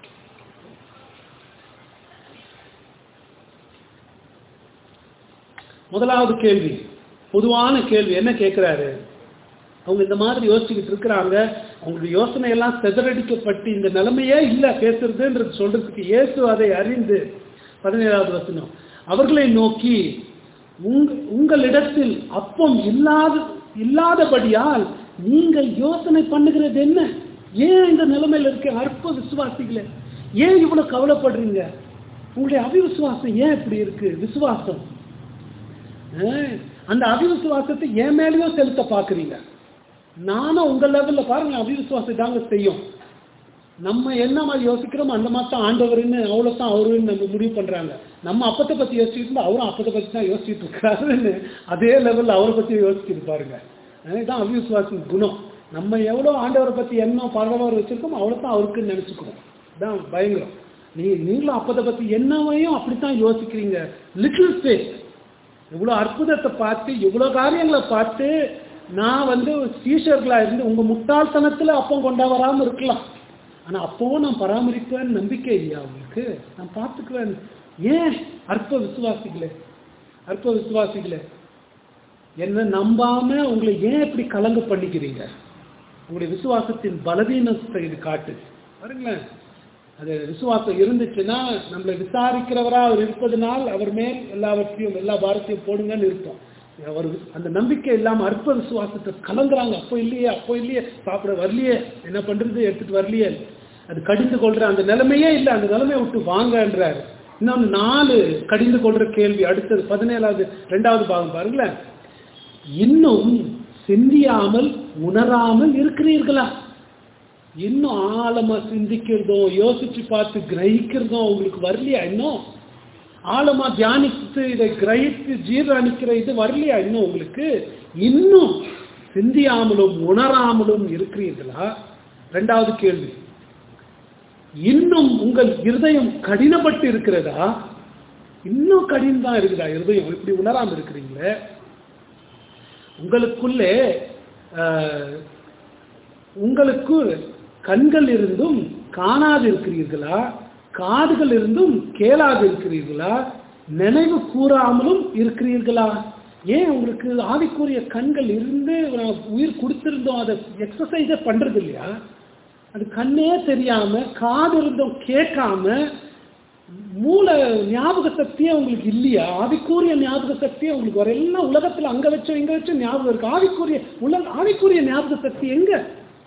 முதலாவது கேள்வி பொதுவான கேள்வி என்ன கேட்கிறாரு அவங்க இந்த மாதிரி யோசிச்சுக்கிட்டு இருக்கிறாங்க அவங்களுடைய யோசனை எல்லாம் சிதறடிக்கப்பட்டு இந்த நிலைமையே இல்ல பேசுறதுன்றது சொல்றதுக்கு இயேசு அதை அறிந்து பதினேழாவது வசனம் அவர்களை நோக்கி உங்க உங்களிடத்தில் அப்பம் இல்லாத இல்லாதபடியால் நீங்கள் யோசனை பண்ணுகிறது என்ன ஏன் இந்த நிலைமையில இருக்க அற்ப விசுவாசிகளே ஏன் இவ்வளவு கவலைப்படுறீங்க உங்களுடைய அவிவிசுவாசம் ஏன் இப்படி இருக்கு விசுவாசம் அஹ், அந்த அவிவிசுவாசத்தை என் மேலேயும் செலுத்த பாக்குறீங்க நானும் உங்க லெவல்ல பாருங்க அவிவிசுவாசம் தாங்க செய்யும் நம்ம என்ன மாதிரி யோசிக்கிறோமோ அந்த மாதிரி தான் ஆண்டவர்னு அவ்வளோதான் அவருன்னு நம்ம முடிவு பண்றாங்க நம்ம அப்பத்தை பத்தி யோசிச்சுட்டு இருந்தா அவரும் அப்பத்தை பத்தி தான் யோசிச்சுட்டு இருக்காருன்னு அதே லெவல்ல அவரை பத்தி யோசிச்சுட்டு பாருங்க இதுதான் அவிவிசுவாசம் குணம் நம்ம எவ்வளோ ஆண்டவரை பத்தி என்ன பரவாயில்ல வச்சிருக்கோமோ அவ்வளோ தான் அவருக்குன்னு நினைச்சுக்கிறோம் இதான் பயங்கரம் நீ நீங்களும் அப்பத்தை பத்தி என்னவையும் அப்படித்தான் யோசிக்கிறீங்க லிட்டில் ஃபேத் இவ்வளோ அற்புதத்தை பார்த்து இவ்வளோ காரியங்களை பார்த்து நான் வந்து சீஷர்களா இருந்து உங்க முட்டாள்தனத்துல அப்பம் கொண்டா வராம இருக்கலாம் ஆனா அப்பவும் நான் பராமரிப்பேன்னு நம்பிக்கை இல்லையா உங்களுக்கு நான் பார்த்துக்குவேன் ஏன் அற்ப விசுவாசிகளே அற்ப விசுவாசிகளே என்ன நம்பாம உங்களை ஏன் இப்படி கலங்க பண்ணிக்கிறீங்க உங்களுடைய விசுவாசத்தின் பலவீனத்தை இது காட்டு பாருங்களேன் அது விசுவாசம் இருந்துச்சுன்னா நம்மளை விசாரிக்கிறவரா அவர் இருப்பதனால் அவர் மேல் எல்லாவற்றையும் எல்லா பாரத்தையும் போடுங்கன்னு இருப்போம் அவர் வி- அந்த நம்பிக்கை இல்லாம அற்ப விசுவாசத்தை கலங்குறாங்க அப்போ இல்லையே அப்போ இல்லையே சாப்பிட வரலையே என்ன பண்றது எடுத்துட்டு வரலையே அது கடிந்து கொள்ற அந்த நிலைமையே இல்லை அந்த நிலைமையை விட்டு வாங்கன்றாரு இன்னொன்னு நாலு கடிந்து கொள்ற கேள்வி அடுத்தது பதினேழாவது ரெண்டாவது பாகம் பாருங்களேன் இன்னும் சிந்தியாமல் உணராமல் இருக்கிறீர்களா இன்னும் ஆழமா சிந்திக்கிறதும் யோசிச்சு பார்த்து கிரகிக்கிறதும் உங்களுக்கு வரலையா இன்னும் ஆழமா தியானித்து இதை கிரகித்து ஜீரணிக்கிற இது வரலையா இன்னும் உங்களுக்கு இன்னும் சிந்தியாமலும் உணராமலும் இருக்கிறீர்களா ரெண்டாவது கேள்வி இன்னும் உங்கள் இருதயம் கடினப்பட்டு இருக்கிறதா இன்னும் கடினம் தான் இருக்குதா இருதயம் இப்படி உணராம இருக்கிறீங்களே உங்களுக்குள்ளே ஆஹ், உங்களுக்கு கண்கள் இருந்தும் காணாது இருக்கிறீர்களா காதுகள் இருந்தும் கேளாது இருக்கிறீர்களா நினைவு கூறாமலும் இருக்கிறீர்களா ஏன் உங்களுக்கு ஆவிக்குரிய கண்கள் இருந்து நான் உயிர் கொடுத்திருந்தோம் அதை எக்ஸசைஸே பண்றது இல்லையா அது கண்ணே தெரியாம காது இருந்தும் கேட்காம மூல ஞாபக சக்தியே உங்களுக்கு இல்லையா ஆவிக்குரிய ஞாபக சக்தியே உங்களுக்கு வர எல்லாம் உலகத்துல அங்க வச்சோம் இங்க வச்சோம் ஞாபகம் இருக்கு ஆவிக்குரிய உலக ஆவிக்குரிய ஞாபக சக்தி எங்க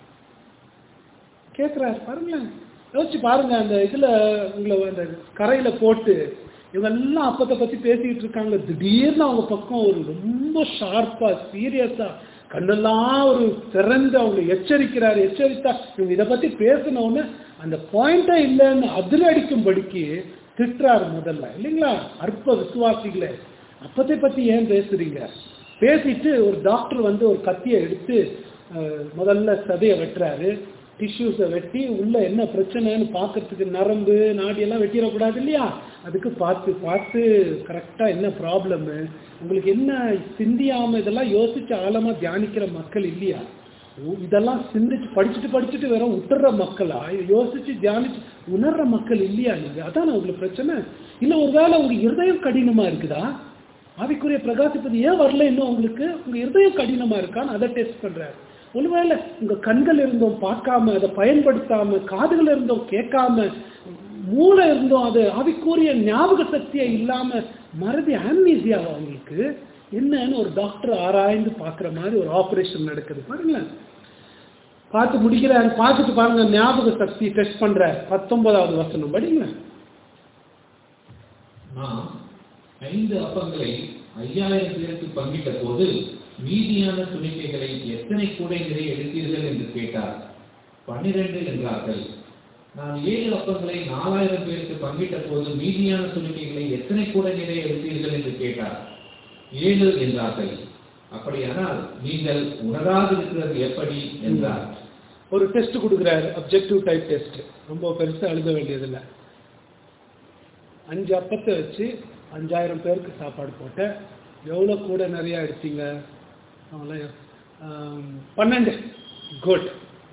கேட்கிறாரு பாருங்களேன் யோசிச்சு பாருங்க அந்த இதுல உங்களை அந்த கரையில போட்டு இவங்க எல்லாம் அப்பத்தை பத்தி பேசிக்கிட்டு இருக்காங்க திடீர்னு அவங்க பக்கம் ஒரு ரொம்ப ஷார்ப்பா சீரியஸா கண்ணெல்லாம் ஒரு திறந்து அவங்க எச்சரிக்கிறாரு எச்சரித்தா இவங்க இதை பத்தி பேசின உடனே அந்த பாயிண்டே இல்லைன்னு அதிரடிக்கும்படிக்கு திட்டுறாரு முதல்ல இல்லைங்களா அற்ப விசுவாசிகளே அப்பத்தை பத்தி ஏன் பேசுறீங்க பேசிட்டு ஒரு டாக்டர் வந்து ஒரு கத்தியை எடுத்து அஹ், முதல்ல சதையை வெட்டுறாரு டிஷ்யூஸை வெட்டி உள்ள என்ன பிரச்சனைன்னு பார்க்கறதுக்கு நரம்பு நாடி எல்லாம் வெட்டிடக்கூடாது இல்லையா அதுக்கு பார்த்து பார்த்து கரெக்டாக என்ன ப்ராப்ளமு உங்களுக்கு என்ன சிந்தியாம இதெல்லாம் யோசிச்சு ஆழமா தியானிக்கிற மக்கள் இல்லையா உ- இதெல்லாம் சிந்திச்சு படிச்சுட்டு படிச்சுட்டு வேற விட்டுற மக்களா இதை யோசிச்சு தியானிச்சு உணர்ற மக்கள் இல்லையா நீங்க அதான் உங்களுக்கு பிரச்சனை இல்ல ஒருவேளை உங்க இருதயம் கடினமா இருக்குதா ஆவிக்குரிய பிரகாசிப்பது ஏன் வரல இன்னும் உங்களுக்கு உங்க இருதயம் கடினமா இருக்கான்னு அதை டெஸ்ட் பண்றாரு ஒருவேளை உங்க கண்கள் இருந்தும் பார்க்காம அதை பயன்படுத்தாம காதுகள் இருந்தும் கேட்காம மூளை இருந்தும் அது ஆவிக்குரிய ஞாபக சக்தியை இல்லாம மறதி ஆம்னீசியாவா உங்களுக்கு என்னன்னு ஒரு டாக்டர் ஆராய்ந்து பார்க்குற மாதிரி ஒரு ஆபரேஷன் நடக்குது பாருங்களேன் பார்த்து முடிக்கிறாரு பார்த்துட்டு பாருங்க ஞாபக சக்தி டெஸ்ட் பண்ற பத்தொன்பதாவது வசனம் படிங்க நாம் ஐந்து அப்பங்களை ஐயாயிரம் பேருக்கு பங்கிட்ட போது மீதியான துணிக்கைகளை எத்தனை கூடை நிறைய எடுத்தீர்கள் என்று கேட்டார் பன்னிரண்டு என்றார்கள் நான் ஏழு அப்பங்களை நாலாயிரம் பேருக்கு பங்கிட்ட போது மீதியான துணிக்கைகளை எத்தனை கூடை நிறைய எடுத்தீர்கள் என்று கேட்டார் ஏழு என்றார்கள் அப்படியானால் நீங்கள் உணராதிருக்கிறது எப்படி என்றார் ஒரு டெஸ்ட் கொடுக்குறாரு அப்ஜெக்டிவ் டைப் டெஸ்ட் ரொம்ப பெருசா எழுத வேண்டியதில்லை அஞ்சு அப்பத்தை வச்சு அஞ்சாயிரம் பேருக்கு சாப்பாடு போட்டேன் எவ்வளோ கூட நிறையா எடுத்தீங்க அவங்களாம் ஆம், பன்னெண்டு குட்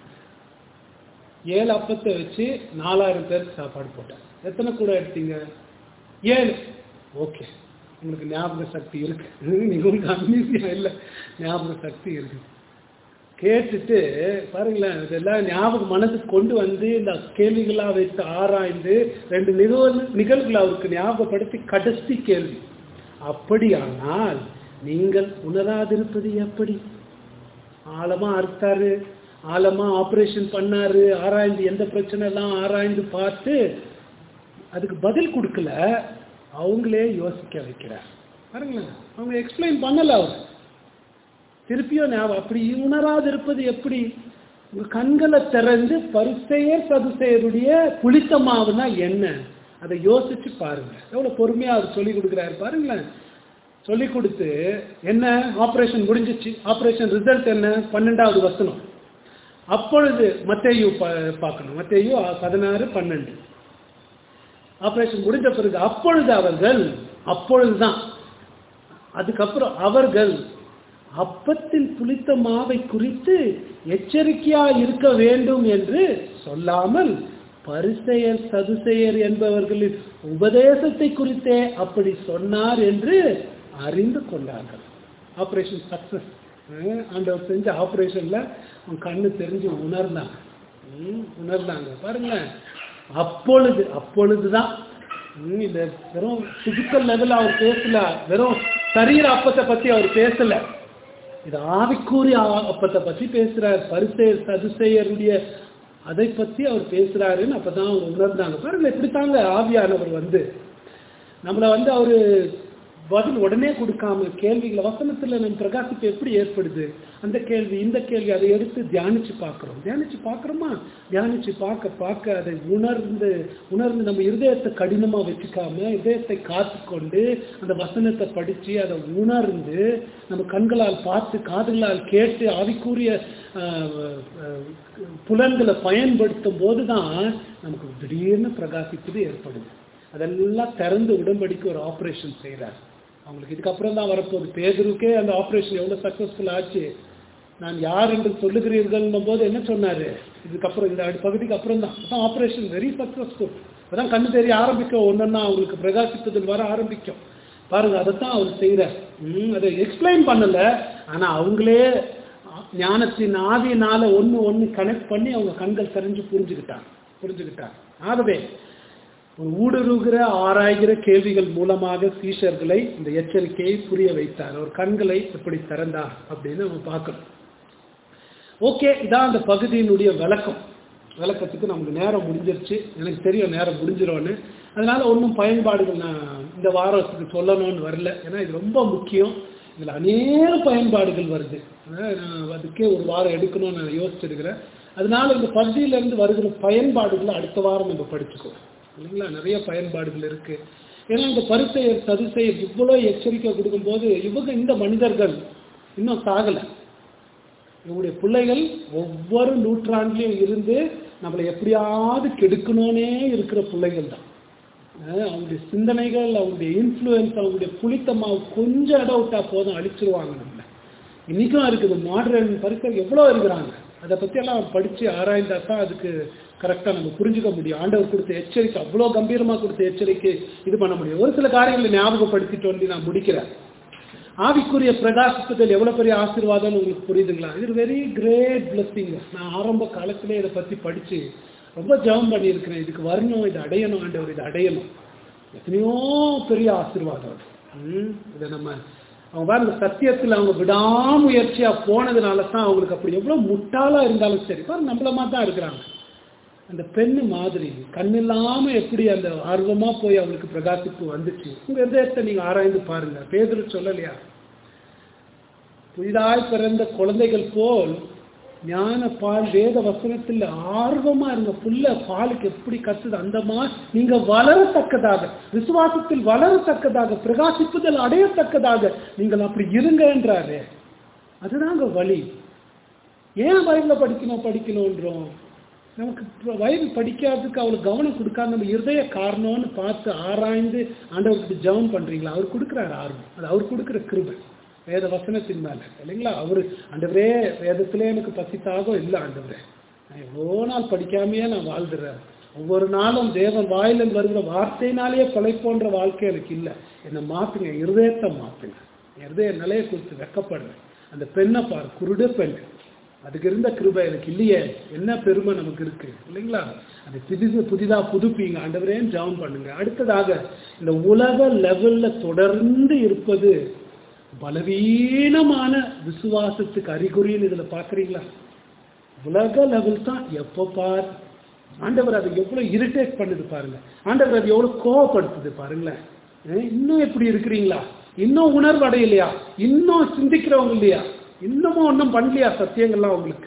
ஏழு அப்பத்தை வச்சு நாலாயிரம் பேருக்கு சாப்பாடு போட்டேன் எத்தனை கூட எடுத்தீங்க ஏழு ஓகே உங்களுக்கு ஞாபக சக்தி இருக்கு நீங்க உங்களுக்கு அம்னீசியா இல்லை ஞாபக சக்தி இருக்கு கேட்டுட்டு பாருங்களேன் இதெல்லாம் ஞாபகம் மனதுக்கு கொண்டு வந்து இந்த கேள்விகளா வைத்து ஆராய்ந்து ரெண்டு நிகழ்வு நிகழ்வுகளை அவருக்கு ஞாபகப்படுத்தி கடைசி கேள்வி அப்படியானால் நீங்கள் உணராதிருப்பது எப்படி ஆழமா அறுத்தாரு ஆழமா ஆபரேஷன் பண்ணாரு ஆராய்ந்து எந்த பிரச்சனை எல்லாம் ஆராய்ந்து பார்த்து அதுக்கு பதில் கொடுக்கல அவங்களே யோசிக்க வைக்கிறார் பாருங்களேன் அவங்க எக்ஸ்பிளைன் பண்ணல அவர் திருப்பியும் ஞாபகம் அப்படி உணராது இருப்பது எப்படி உங்க கண்களை திறந்து பரிசெயர் சதுசெயருடைய புளித்த மாவுனா என்ன அதை யோசிச்சு பாருங்க எவ்வளவு பொறுமையா அவர் சொல்லி கொடுக்குறாரு பாருங்களேன் சொல்லி கொடுத்து என்ன ஆபரேஷன் முடிஞ்சிச்சு ஆபரேஷன் ரிசல்ட் என்ன பன்னெண்டாவது வசனம் அப்பொழுது மத்தேயு பா- பார்க்கணும் மத்தேயு பதினாறு பன்னெண்டு ஆபரேஷன் முடிஞ்ச பிறகு அப்பொழுது அவர்கள் அப்பொழுதுதான் அதுக்கப்புறம் அவர்கள் அப்பத்தில் புளித்த மாவை குறித்து எச்சரிக்கையா இருக்க வேண்டும் என்று சொல்லாமல் பரிசெயர் சதுசெயர் என்பவர்களின் உபதேசத்தை குறித்தே அப்படி சொன்னார் என்று அறிந்து கொண்டார்கள் ஆபரேஷன் சக்சஸ் ஆண்டவர் செஞ்ச ஆபரேஷன்ல அவன் கண்ணு தெரிஞ்சு உணர்ந்தாங்க ம், உணர்ந்தாங்க பாருங்களேன் அப்பொழுது அப்பொழுதுதான் ம், இந்த வெறும் பிசிக்கல் லெவல் அவர் பேசல வெறும் சரீர அப்பத்தை பத்தி அவர் பேசல இது ஆவிக்கூறிய ஆ- அப்பத்தை பத்தி பேசுறார் பரிசெயர் சதுசெயருடைய அதை பத்தி அவர் பேசுறாருன்னு அப்பதான் அவங்க உணர்ந்தாங்க பாருங்க இப்படித்தாங்க ஆவியானவர் வந்து நம்மளை வந்து அவரு பதில் உடனே கொடுக்காம கேள்விகளை வசனத்துல நம்ம பிரகாசிப்பு எப்படி ஏற்படுது அந்த கேள்வி இந்த கேள்வி அதை எடுத்து தியானிச்சு பார்க்கிறோம் தியானிச்சு பார்க்கிறோமா தியானிச்சு பார்க்க பார்க்க அதை உணர்ந்து உணர்ந்து நம்ம இருதயத்தை கடினமா வச்சுக்காம இதயத்தை காத்துக்கொண்டு அந்த வசனத்தை படிச்சு அதை உணர்ந்து நம்ம கண்களால் பார்த்து காதுகளால் கேட்டு ஆவிக்குரிய ஆஹ், ஆஹ், புலன்களை பயன்படுத்தும் போதுதான் நமக்கு திடீர்னு பிரகாசிப்பது ஏற்படுது அதெல்லாம் திறந்து உடம்படிக்கு ஒரு ஆபரேஷன் செய்கிறார் அவங்களுக்கு இதுக்கப்புறம் தான் வரப்போகுது பேதருக்கே அந்த ஆபரேஷன் எவ்வளவு சக்சஸ்ஃபுல் ஆச்சு நான் யார் என்று சொல்லுகிறீர்கள் போது என்ன சொன்னாரு இதுக்கப்புறம் இந்த அடி- பகுதிக்கு அப்புறம் தான் அதான் ஆபரேஷன் வெரி சக்சஸ்ஃபுல் அதான் கண்ணு தெரிய ஆரம்பிக்கும் ஒன்னொன்னா அவங்களுக்கு பிரகாசிப்பதில் வர ஆரம்பிக்கும் பாருங்க அதைத்தான் அவர் செய்கிறார் ம், அதை எக்ஸ்பிளைன் பண்ணல ஆனா அவங்களே ஞானத்தின் ஆவியினால ஒண்ணு ஒண்ணு கனெக்ட் பண்ணி அவங்க கண்கள் தெரிஞ்சு புரிஞ்சுக்கிட்டாங்க புரிஞ்சுக்கிட்டாங்க ஆகவே ஒரு ஊடுருகிற ஆராய்கிற கேள்விகள் மூலமாக சீஷர்களை இந்த எச்சரிக்கையை புரிய வைத்தார் அவர் கண்களை எப்படி திறந்தார் அப்படின்னு நம்ம பார்க்கணும் ஓகே இதான் அந்த பகுதியினுடைய விளக்கம் விளக்கத்துக்கு நமக்கு நேரம் முடிஞ்சிருச்சு எனக்கு தெரியும் நேரம் முடிஞ்சிரும்னு அதனால ஒன்றும் பயன்பாடுகள் நான் இந்த வாரத்துக்கு சொல்லணும்னு வரல ஏன்னா இது ரொம்ப முக்கியம் இதில் அநேக பயன்பாடுகள் வருது அஹ் நான் அதுக்கே ஒரு வாரம் எடுக்கணும்னு நான் யோசிச்சிருக்கிறேன் அதனால இந்த பகுதியிலேருந்து வருகிற பயன்பாடுகளை அடுத்த வாரம் நம்ம படிச்சுக்குவோம் இல்லைங்களா நிறைய பயன்பாடுகள் இருக்கு ஏன்னா இந்த பரிசெயர் சதுசெயர் இவ்வளோ எச்சரிக்கை கொடுக்கும்போது இவங்க இந்த மனிதர்கள் இன்னும் சாகலை இவங்களுடைய பிள்ளைகள் ஒவ்வொரு நூற்றாண்டிலையும் இருந்து நம்மளை எப்படியாவது கெடுக்கணும்னே இருக்கிற பிள்ளைகள் தான் அஹ் அவங்களுடைய சிந்தனைகள் அவங்களுடைய இன்ஃப்ளூயன்ஸ் அவங்களுடைய புளித்தமாவு கொஞ்சம் இடம் விட்டா போதும் அழிச்சிருவாங்க நம்மளை இன்னைக்கும் இருக்குது மாடர்ன் பரிசர் எவ்வளோ இருக்கிறாங்க அதை பத்தி எல்லாம் படிச்சு ஆராய்ந்தா தான் அதுக்கு கரெக்டாக நம்ம புரிஞ்சுக்க முடியும் ஆண்டவர் கொடுத்த எச்சரிக்கை அவ்வளோ கம்பீரமா கொடுத்த எச்சரிக்கை இது பண்ண முடியும் ஒரு சில காரியங்களை ஞாபகப்படுத்திட்டு வந்து நான் முடிக்கிறேன் ஆவிக்குரிய பிரகாசிப்பதில் எவ்வளவு பெரிய ஆசீர்வாதம்னு உங்களுக்கு புரியுதுங்களா இது வெரி கிரேட் பிளஸ்ஸிங் நான் ஆரம்ப காலத்திலே இதை பத்தி படிச்சு ரொம்ப ஜெபம் பண்ணியிருக்கிறேன் இதுக்கு வரணும் இது அடையணும் ஆண்டவர் இது அடையணும் எத்தனையோ பெரிய ஆசீர்வாதம் அது. ம், இதை நம்ம அவங்க பாருங்க சத்தியத்தில் அவங்க விடாமுயற்சியா போனதுனால தான் அவங்களுக்கு அப்படி எவ்வளவு முட்டாளா இருந்தாலும் சரி பாருங்க நம்மள மாதிரி தான் இருக்கிறாங்க அந்த பெண்ணு மாதிரி கண்ணில்லாம எப்படி அந்த ஆர்வமா போய் அவளுக்கு பிரகாசிப்பு வந்துச்சு உங்க இதயத்தை நீங்க ஆராய்ந்து பாருங்க பேதர் சொல்லலையா புதிதாய் பிறந்த குழந்தைகள் போல் ஞான பால் வேத வசனத்தில் ஆர்வமா இருங்க புள்ள பாலுக்கு எப்படி கத்துது அந்த மாதிரி நீங்க வளரத்தக்கதாக விசுவாசத்தில் வளரத்தக்கதாக பிரகாசிப்புதல் அடையத்தக்கதாக நீங்கள் அப்படி இருங்கன்றாரு அதுதாங்க வழி ஏன் பைபிள படிக்கணும் படிக்கணுன்றோம் நமக்கு இப்ப பைபிள் படிக்காததுக்கு அவளுக்கு கவனம் கொடுக்காம நம்ம இருதய காரணம்னு பார்த்து ஆராய்ந்து ஆண்டவருக்கு ஜெபம் பண்றீங்களா அவர் கொடுக்குறாரு ஆர்வம் அது அவர் கொடுக்குற கிருபை வேத வசனத்தின் மேல இல்லைங்களா அவரு ஆண்டவரே வேதத்திலே எனக்கு பசித்தாகம் இல்லை ஆண்டவரே நான் எவ்வளோ நாள் படிக்காமையே நான் வாழ்ந்துடுறேன் ஒவ்வொரு நாளும் தேவன் வாயிலிருந்து வருகிற வார்த்தையினாலேயே கொலைப்போன்ற வாழ்க்கை எனக்கு இல்லை என்னை மாத்துங்க இருதயத்தை மாத்துங்க இருதய நிலையை குறித்து வெக்கப்படுறேன் அந்த பெண்ணை பாரு குருடு பெண் அதுக்கு இருந்த கிருபை எனக்கு இல்லையே என்ன பெருமை நமக்கு இருக்கு இல்லைங்களா அது புதிது புதிதா புதுப்பிங்க ஆண்டவரேன்னு ஜெபம் பண்ணுங்க அடுத்ததாக இந்த உலக லெவல்ல தொடர்ந்து இருப்பது பலவீனமான விசுவாசத்துக்கு அறிகுறின்னு இதுல பாக்குறீங்களா உலக லெவல் தான் எப்போ பார் ஆண்டவர் அதை எவ்வளவு இரிட்டேட் பண்ணுது பாருங்க ஆண்டவர் அதை எவ்வளவு கோவப்படுத்துது பாருங்களேன் ஏன் இன்னும் எப்படி இருக்கிறீங்களா இன்னும் உணர்வு அடையலையா இன்னும் சிந்திக்கிறவங்க இல்லையா இன்னமும் ஒன்றும் பண்ணலையா சத்தியங்கள்லாம் உங்களுக்கு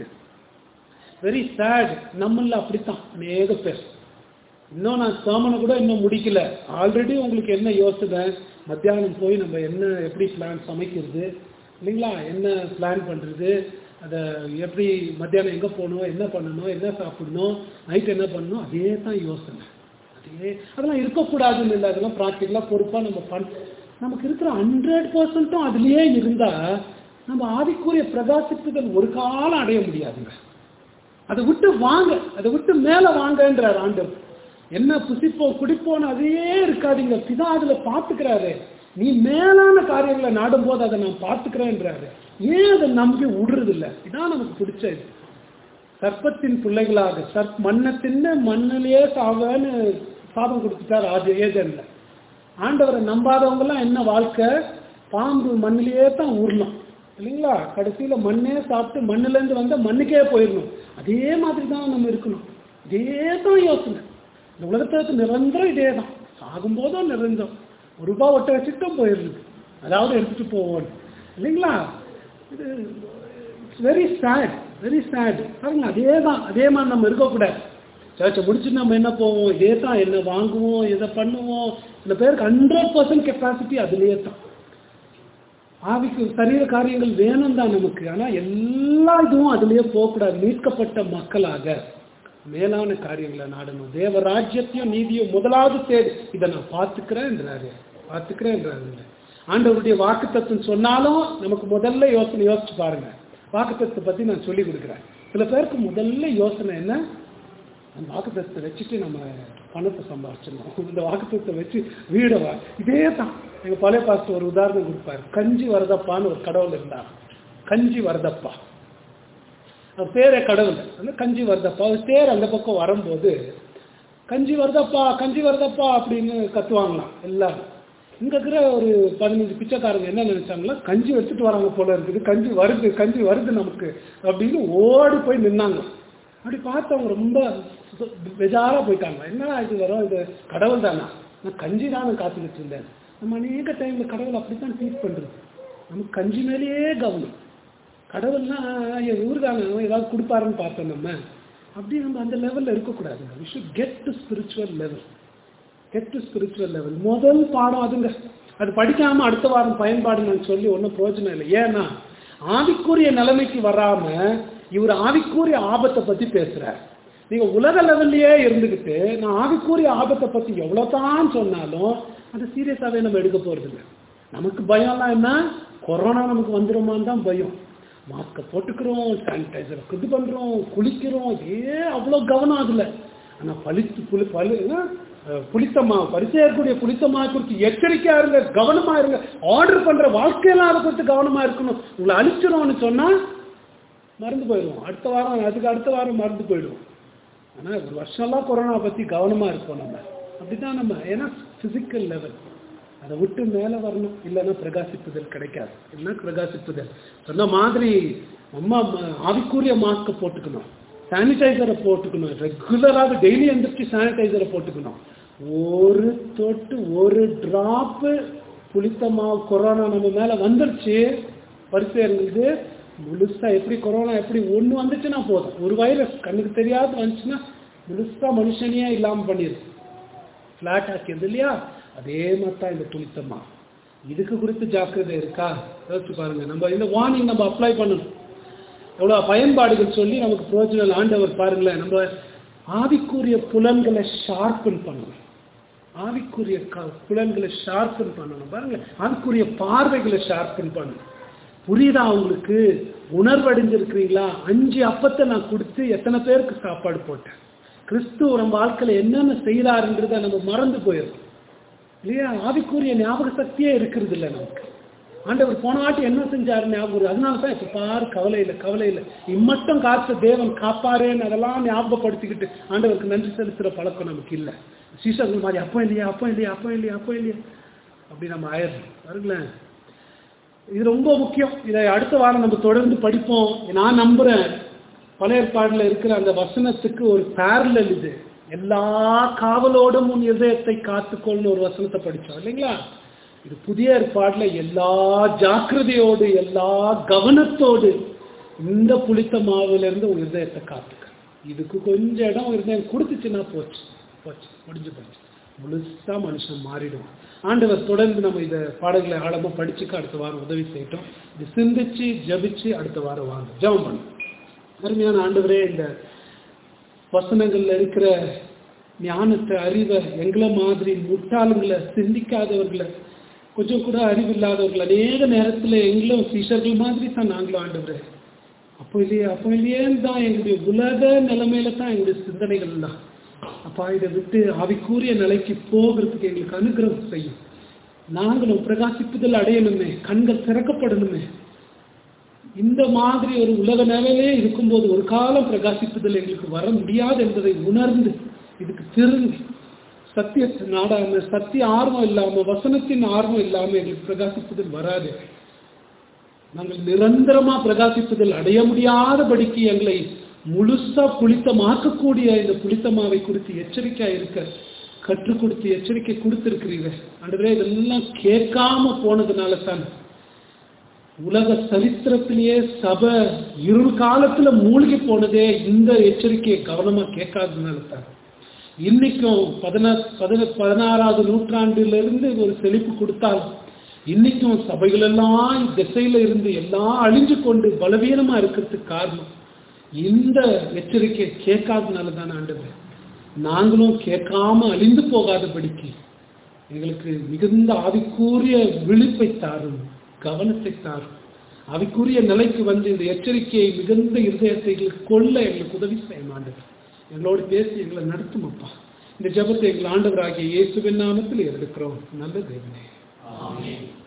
வெரி சேட் நம்மள அப்படித்தான் அநேக பேர் இன்னும் நான் சாமனை கூட இன்னும் முடிக்கல ஆல்ரெடி உங்களுக்கு என்ன யோசனை மத்தியானம் போய் நம்ம என்ன எப்படி பிளான் சமைக்கிறது இல்லைங்களா என்ன பிளான் பண்ணுறது அதை எப்படி மத்தியானம் எங்கே போகணும் என்ன பண்ணணும் என்ன சாப்பிடணும் நைட் என்ன பண்ணணும் அதே தான் யோசனை அதே அதெல்லாம் இருக்கக்கூடாதுன்னு இல்லை அதெல்லாம் ப்ராக்டிக்கலாக பொறுப்பாக நம்ம பண் நமக்கு இருக்கிற ஹண்ட்ரட் பர்சன்ட்டும் அதுலேயே இருந்தால் நம்ம ஆவிக்குரிய பிரகாசிப்புதல் ஒரு காலம் அடைய முடியாதுங்க அதை விட்டு வாங்க அதை விட்டு மேலே வாங்கன்றார் ஆண்டவர் என்ன புசிப்போம் குடிப்போம் அதையே இருக்காதீங்க பிதா அதுல பாத்துக்கிறாரு நீ மேலான காரியங்களை நாடும் போது அதை நான் பார்த்துக்கிறேன்றாரு ஏன் அதை நம்பி விடுறது இல்லை இதான் நமக்கு பிடிச்ச இது சர்ப்பத்தின் பிள்ளைகளாக சர்ப் மண்ணை தின்னு மண்ணிலேயே சாவன்னு சாபம் கொடுத்துட்டார் ஆதி ஏஜன்ல ஆண்டவரை நம்பாதவங்க எல்லாம் என்ன வாழ்க்கை பாம்பு மண்ணிலேயே தான் ஊறலாம் இல்லைங்களா கடைசியில மண்ணே சாப்பிட்டு மண்ணுல இருந்து வந்தா மண்ணுக்கே போயிடணும் அதே மாதிரி தான் நம்ம இருக்கணும் இதே தான் யோசனை இந்த உலகத்துக்கு நிரந்தரம் இதே தான் சாகும்போதும் நிரந்தரம் ஒரு ரூபா ஒட்ட வச்சுட்டும் போயிடுது அதாவது எடுத்துட்டு போவோம் இல்லைங்களா இது it's very sad very sad பாருங்க அதே தான் அதே மாதிரி நம்ம இருக்கக்கூடாது சர்ச்சை முடிச்சுட்டு நம்ம என்ன போவோம் இதே தான் என்ன வாங்குவோம் இதை பண்ணுவோம் சில பேருக்கு ஹண்ட்ரட் பர்சன்ட் கெப்பாசிட்டி அதுலேயே தான் ஆவிக்கு சரீர காரியங்கள் வேணும் தான் நமக்கு ஆனால் எல்லா இதுவும் அதுலேயே போகக்கூடாது மீட்கப்பட்ட மக்களாக மேலான காரியங்களை நாடணும் தேவ ராஜ்யத்தையும் நீதியும் முதலாவது தேடி இதை நான் பார்த்துக்கிறேன்றாரு பார்த்துக்கிறேன்றாரு ஆண்டவருடைய வாக்குத்தத்துவம் சொன்னாலும் நமக்கு முதல்ல யோசனை யோசிச்சு பாருங்க வாக்குத்தத்தை பத்தி நான் சொல்லி கொடுக்குறேன் சில பேருக்கு முதல்ல யோசனை என்ன அந்த வாக்குத்தத்தை வச்சுட்டு நம்ம பணத்தை சம்பாதிச்சிடணும் இந்த வாக்குத்தத்தை வச்சு வீடை வா இதே தான் எங்க பழைய பாஸ்டர் ஒரு உதாரணம் கொடுப்பாரு கஞ்சி வரதப்பான்னு ஒரு கடவுள் இருந்தார் கஞ்சி வரதப்பா அவர் பேரே கடவுள் அந்த கஞ்சி வரதப்பா அவர் பேர் அந்த பக்கம் வரும்போது கஞ்சி வருதப்பா கஞ்சி வருதப்பா அப்படின்னு கத்துவாங்களாம் எல்லாரும் இங்க இருக்கிற ஒரு பதினஞ்சு பிச்சைக்காரங்க என்ன நினைச்சாங்களா கஞ்சி எடுத்துட்டு வராங்க போல இருக்குது கஞ்சி வருது கஞ்சி வருது நமக்கு அப்படின்னு ஓடி போய் நின்னாங்க அப்படி பார்த்தவங்க ரொம்ப சு- பெஜாரா போயிட்டாங்க என்னடா இது வரும் இது கடவுள் தானா நான் கஞ்சி தானே காத்துக்கிட்டு இருந்தேன் நம்ம அநேக டைம்ல கடவுள் அப்படித்தான் ட்ரீட் பண்றது நமக்கு கஞ்சி மேலேயே கவனம் கடவுள்னா என் ஊருக்கான ஏதாவது கொடுப்பாருன்னு பார்த்தோம் நம்ம அப்படி நம்ம அந்த லெவல்ல இருக்கக்கூடாதுங்க we should get to spiritual level get to spiritual level முதல் பாடம் அதுங்க அது படிக்காம அடுத்த வாரம் பயன்பாடு நான் சொல்லி ஒன்றும் பிரயோஜனம் இல்லை ஏன்னா ஆவிக்குரிய நிலைமைக்கு வராம இவர் ஆவிக்குரிய ஆபத்தை பத்தி பேசுறார் நீங்க உலக லெவல்லையே இருந்துகிட்டு நான் ஆவிக்குரிய ஆபத்தை பத்தி எவ்வளவுதான் சொன்னாலும் அது சீரியஸாவே நம்ம எடுக்க போறது இல்லை நமக்கு பயம்லாம் என்ன கொரோனா நமக்கு வந்துருமான்னு தான் பயம் மாஸ்கை போட்டுக்கிறோம் சானிடைசர் இது பண்றோம் குளிக்கிறோம் ஏ அவ்வளோ கவனம் அதுல ஆனா பளித்து புளி பழு என்ன? அஹ், புளித்தமா பரிசெயக்கூடிய புளித்தமா குறித்து எச்சரிக்கையா இருங்க கவனமா இருங்க ஆர்டர் பண்ற வாழ்க்கையெல்லாம் அதை குறித்து கவனமா இருக்கணும் உங்களை அழிச்சிரும்னு சொன்னா மறந்து போயிடுவோம் அடுத்த வாரம் அதுக்கு அடுத்த வாரம் மறந்து போயிடுவோம் ஆனா ஒரு வருஷம்லாம் கொரோனா பத்தி கவனமா இருப்போம் நம்ம அப்படிதான் நம்ம ஏன்னா பிசிக்கல் லெவல் அதை விட்டு மேல வரணும் இல்லைன்னா பிரகாசிப்புதல் கிடைக்காது இல்லைன்னா பிரகாசிப்புதல் சொன்ன மாதிரி அம்மா ம- ஆவிக்குரிய மாஸ்க போட்டுக்கணும் சானிடைசரை போட்டுக்கணும் ரெகுலராக டெய்லி எந்திரிச்சு சானிடைசரை போட்டுக்கணும் ஒரு தொட்டு ஒரு டிராப்பு புளித்த மாவு கொரோனா நம்ம மேல வந்துருச்சு பரிசேருங்களுக்கு முழுசா எப்படி கொரோனா எப்படி ஒண்ணு வந்துச்சுன்னா போதும் ஒரு வைரஸ் கண்ணுக்கு தெரியாது வந்துச்சுன்னா முழுசா மனுஷனையே இல்லாம பண்ணிடுது ஃபிளாட் ஆக்கியது இல்லையா அதே மாதிரி தான் இந்த புளித்த மாவு இதுக்கு குறித்து ஜாக்கிரதை இருக்கா யோசிச்சு பாருங்க நம்ம இந்த வார்னிங் நம்ம அப்ளை பண்ணணும் எவ்வளவு பயன்பாடுகள் சொல்லி நமக்கு பிரோஜனம் ஆண்டவர் பாருங்களேன் நம்ம ஆவிக்குரிய புலன்களை ஷார்பன் பண்ணணும் ஆவிக்குரிய க- புலன்களை ஷார்பன் பண்ணணும் பாருங்க ஆவிக்குரிய பார்வைகளை ஷார்பன் பண்ணணும் புரியுதா உங்களுக்கு உணர்வடைஞ்சிருக்கிறீங்களா அஞ்சு அப்பத்தை நான் கொடுத்து எத்தனை பேருக்கு சாப்பாடு போட்டேன் கிறிஸ்துவ நம்ம வாழ்க்கையில என்னென்ன செய்யறாருன்றதை நம்ம மறந்து போயிடும் இல்லையா ஆவிக்குரிய ஞாபக சக்தியே இருக்கிறது இல்லை நமக்கு ஆண்டவர் போன வாட்டி என்ன செஞ்சாரு ஞாபகம் இருக்கு. அதனால தான் இப்ப பாரு கவலை இல்லை கவலை இல்லை இம்மட்டும் காத்த தேவன் காப்பாரேன்னு அதெல்லாம் ஞாபகப்படுத்திக்கிட்டு ஆண்டவருக்கு நன்றி செலுத்துற பழக்கம் நமக்கு இல்லை சீசர்கள் மாதிரி அப்போ இல்லையா அப்போ இல்லையா அப்போ இல்லையா அப்போ இல்லையா அப்படி நம்ம ஆயிடுறோம் பாருங்களேன் இது ரொம்ப முக்கியம் இதை அடுத்த வாரம் நம்ம தொடர்ந்து படிப்போம் நான் நம்புறேன் பழைய ஏற்பாடுல இருக்கிற அந்த வசனத்துக்கு ஒரு பேரலல் இது எல்லா காவலோடும் உன் இதயத்தை காத்துக்கொள்னு ஒரு வசனத்தை படிச்சோம் இல்லைங்களா இது புதிய ஏற்பாடுல எல்லா ஜாக்கிரதையோடு எல்லா கவனத்தோடு இந்த புளித்த மாவுல இருந்து உன் இதயத்தை காத்துக்க இதுக்கு கொஞ்சம் இடம் உன் இதயம் கொடுத்துச்சுன்னா போச்சு போச்சு முடிஞ்சு போச்சு முழுசா மனுஷன் மாறிடுவான் ஆண்டவர் தொடர்ந்து நம்ம இதை பாடங்களை ஆழமா படிச்சுக்க அடுத்த வாரம் உதவி செய்யட்டும் இது சிந்திச்சு ஜபிச்சு அடுத்த வாரம் வாங்க ஜெபம் பண்ணும் அருமையான ஆண்டவரே இந்த வசனங்கள்ல இருக்கிற ஞானத்தை அறிவை எங்களை மாதிரி முட்டாளுங்களை சிந்திக்காதவர்களை கொஞ்சம் கூட அறிவில்லாதவர்கள் அநேக நேரத்துல எங்களும் சீஷர்கள் மாதிரி தான் நாங்களும் ஆண்டவரே அப்போ இல்லையே அப்போ இல்லையேன்னு தான் எங்களுடைய உலக நிலைமையில தான் எங்களுடைய சிந்தனைகள் தான் அப்பா இதை விட்டு ஆவிக்கூறிய நிலைக்கு போகிறதுக்கு எங்களுக்கு அனுகிரகம் செய்யும் நாங்களும் பிரகாசிப்புதல் அடையணுமே கண்கள் திறக்கப்படணுமே இந்த மாதிரி ஒரு உலக நிலையிலே இருக்கும்போது ஒரு காலம் பிரகாசிப்புதல் எங்களுக்கு வர முடியாது என்பதை உணர்ந்து இதுக்கு திரும்பி சத்தியத்தை நாடாம சத்திய ஆர்வம் இல்லாம வசனத்தின் ஆர்வம் இல்லாம எங்களுக்கு பிரகாசிப்புதல் வராது நாங்கள் நிரந்தரமா பிரகாசிப்புதல் அடைய முடியாதபடிக்கு எங்களை முழுசா புளித்தமாக்கக்கூடிய இந்த புளித்தமாவை குறித்து எச்சரிக்கையா இருக்க கற்றுக் கொடுத்து எச்சரிக்கை கொடுத்திருக்கிறீங்க ஆண்டவரே இதெல்லாம் கேட்காம போனதுனால தான் உலக சரித்திரத்திலேயே சபை இருள் காலத்துல மூழ்கி போனதே இந்த எச்சரிக்கையை கவனமா கேட்காததுனால தான் இன்னைக்கும் பதினா பதின பதினாறாவது நூற்றாண்டிலிருந்து ஒரு செழிப்பு கொடுத்தால் இன்னைக்கும் சபைகள் எல்லாம் திசையில இருந்து எல்லாம் அழிஞ்சு கொண்டு பலவீனமா இருக்கிறதுக்கு காரணம் இந்த எச்சரிக்கை கேட்காதனால தான் ஆண்டவர் நாங்களும் கேட்காம அழிந்து போகாதபடிக்கு எங்களுக்கு மிகுந்த ஆவிக்கூறிய விழிப்பை தாரும் கவனத்தை தாரும் ஆவிக்குரிய நிலைக்கு வந்து இந்த எச்சரிக்கையை மிகுந்த இருதயத்தை எங்களுக்கு கொள்ள எங்களுக்கு உதவி செய்ய மாண்டவர் எங்களோடு பேசி எங்களை நடத்தும் அப்பா இந்த ஜெபத்தை எங்கள் ஆண்டவராகிய இயேசுவின் நாமத்தில் எடுக்கிறோம் நல்ல தேவனே ஆமென்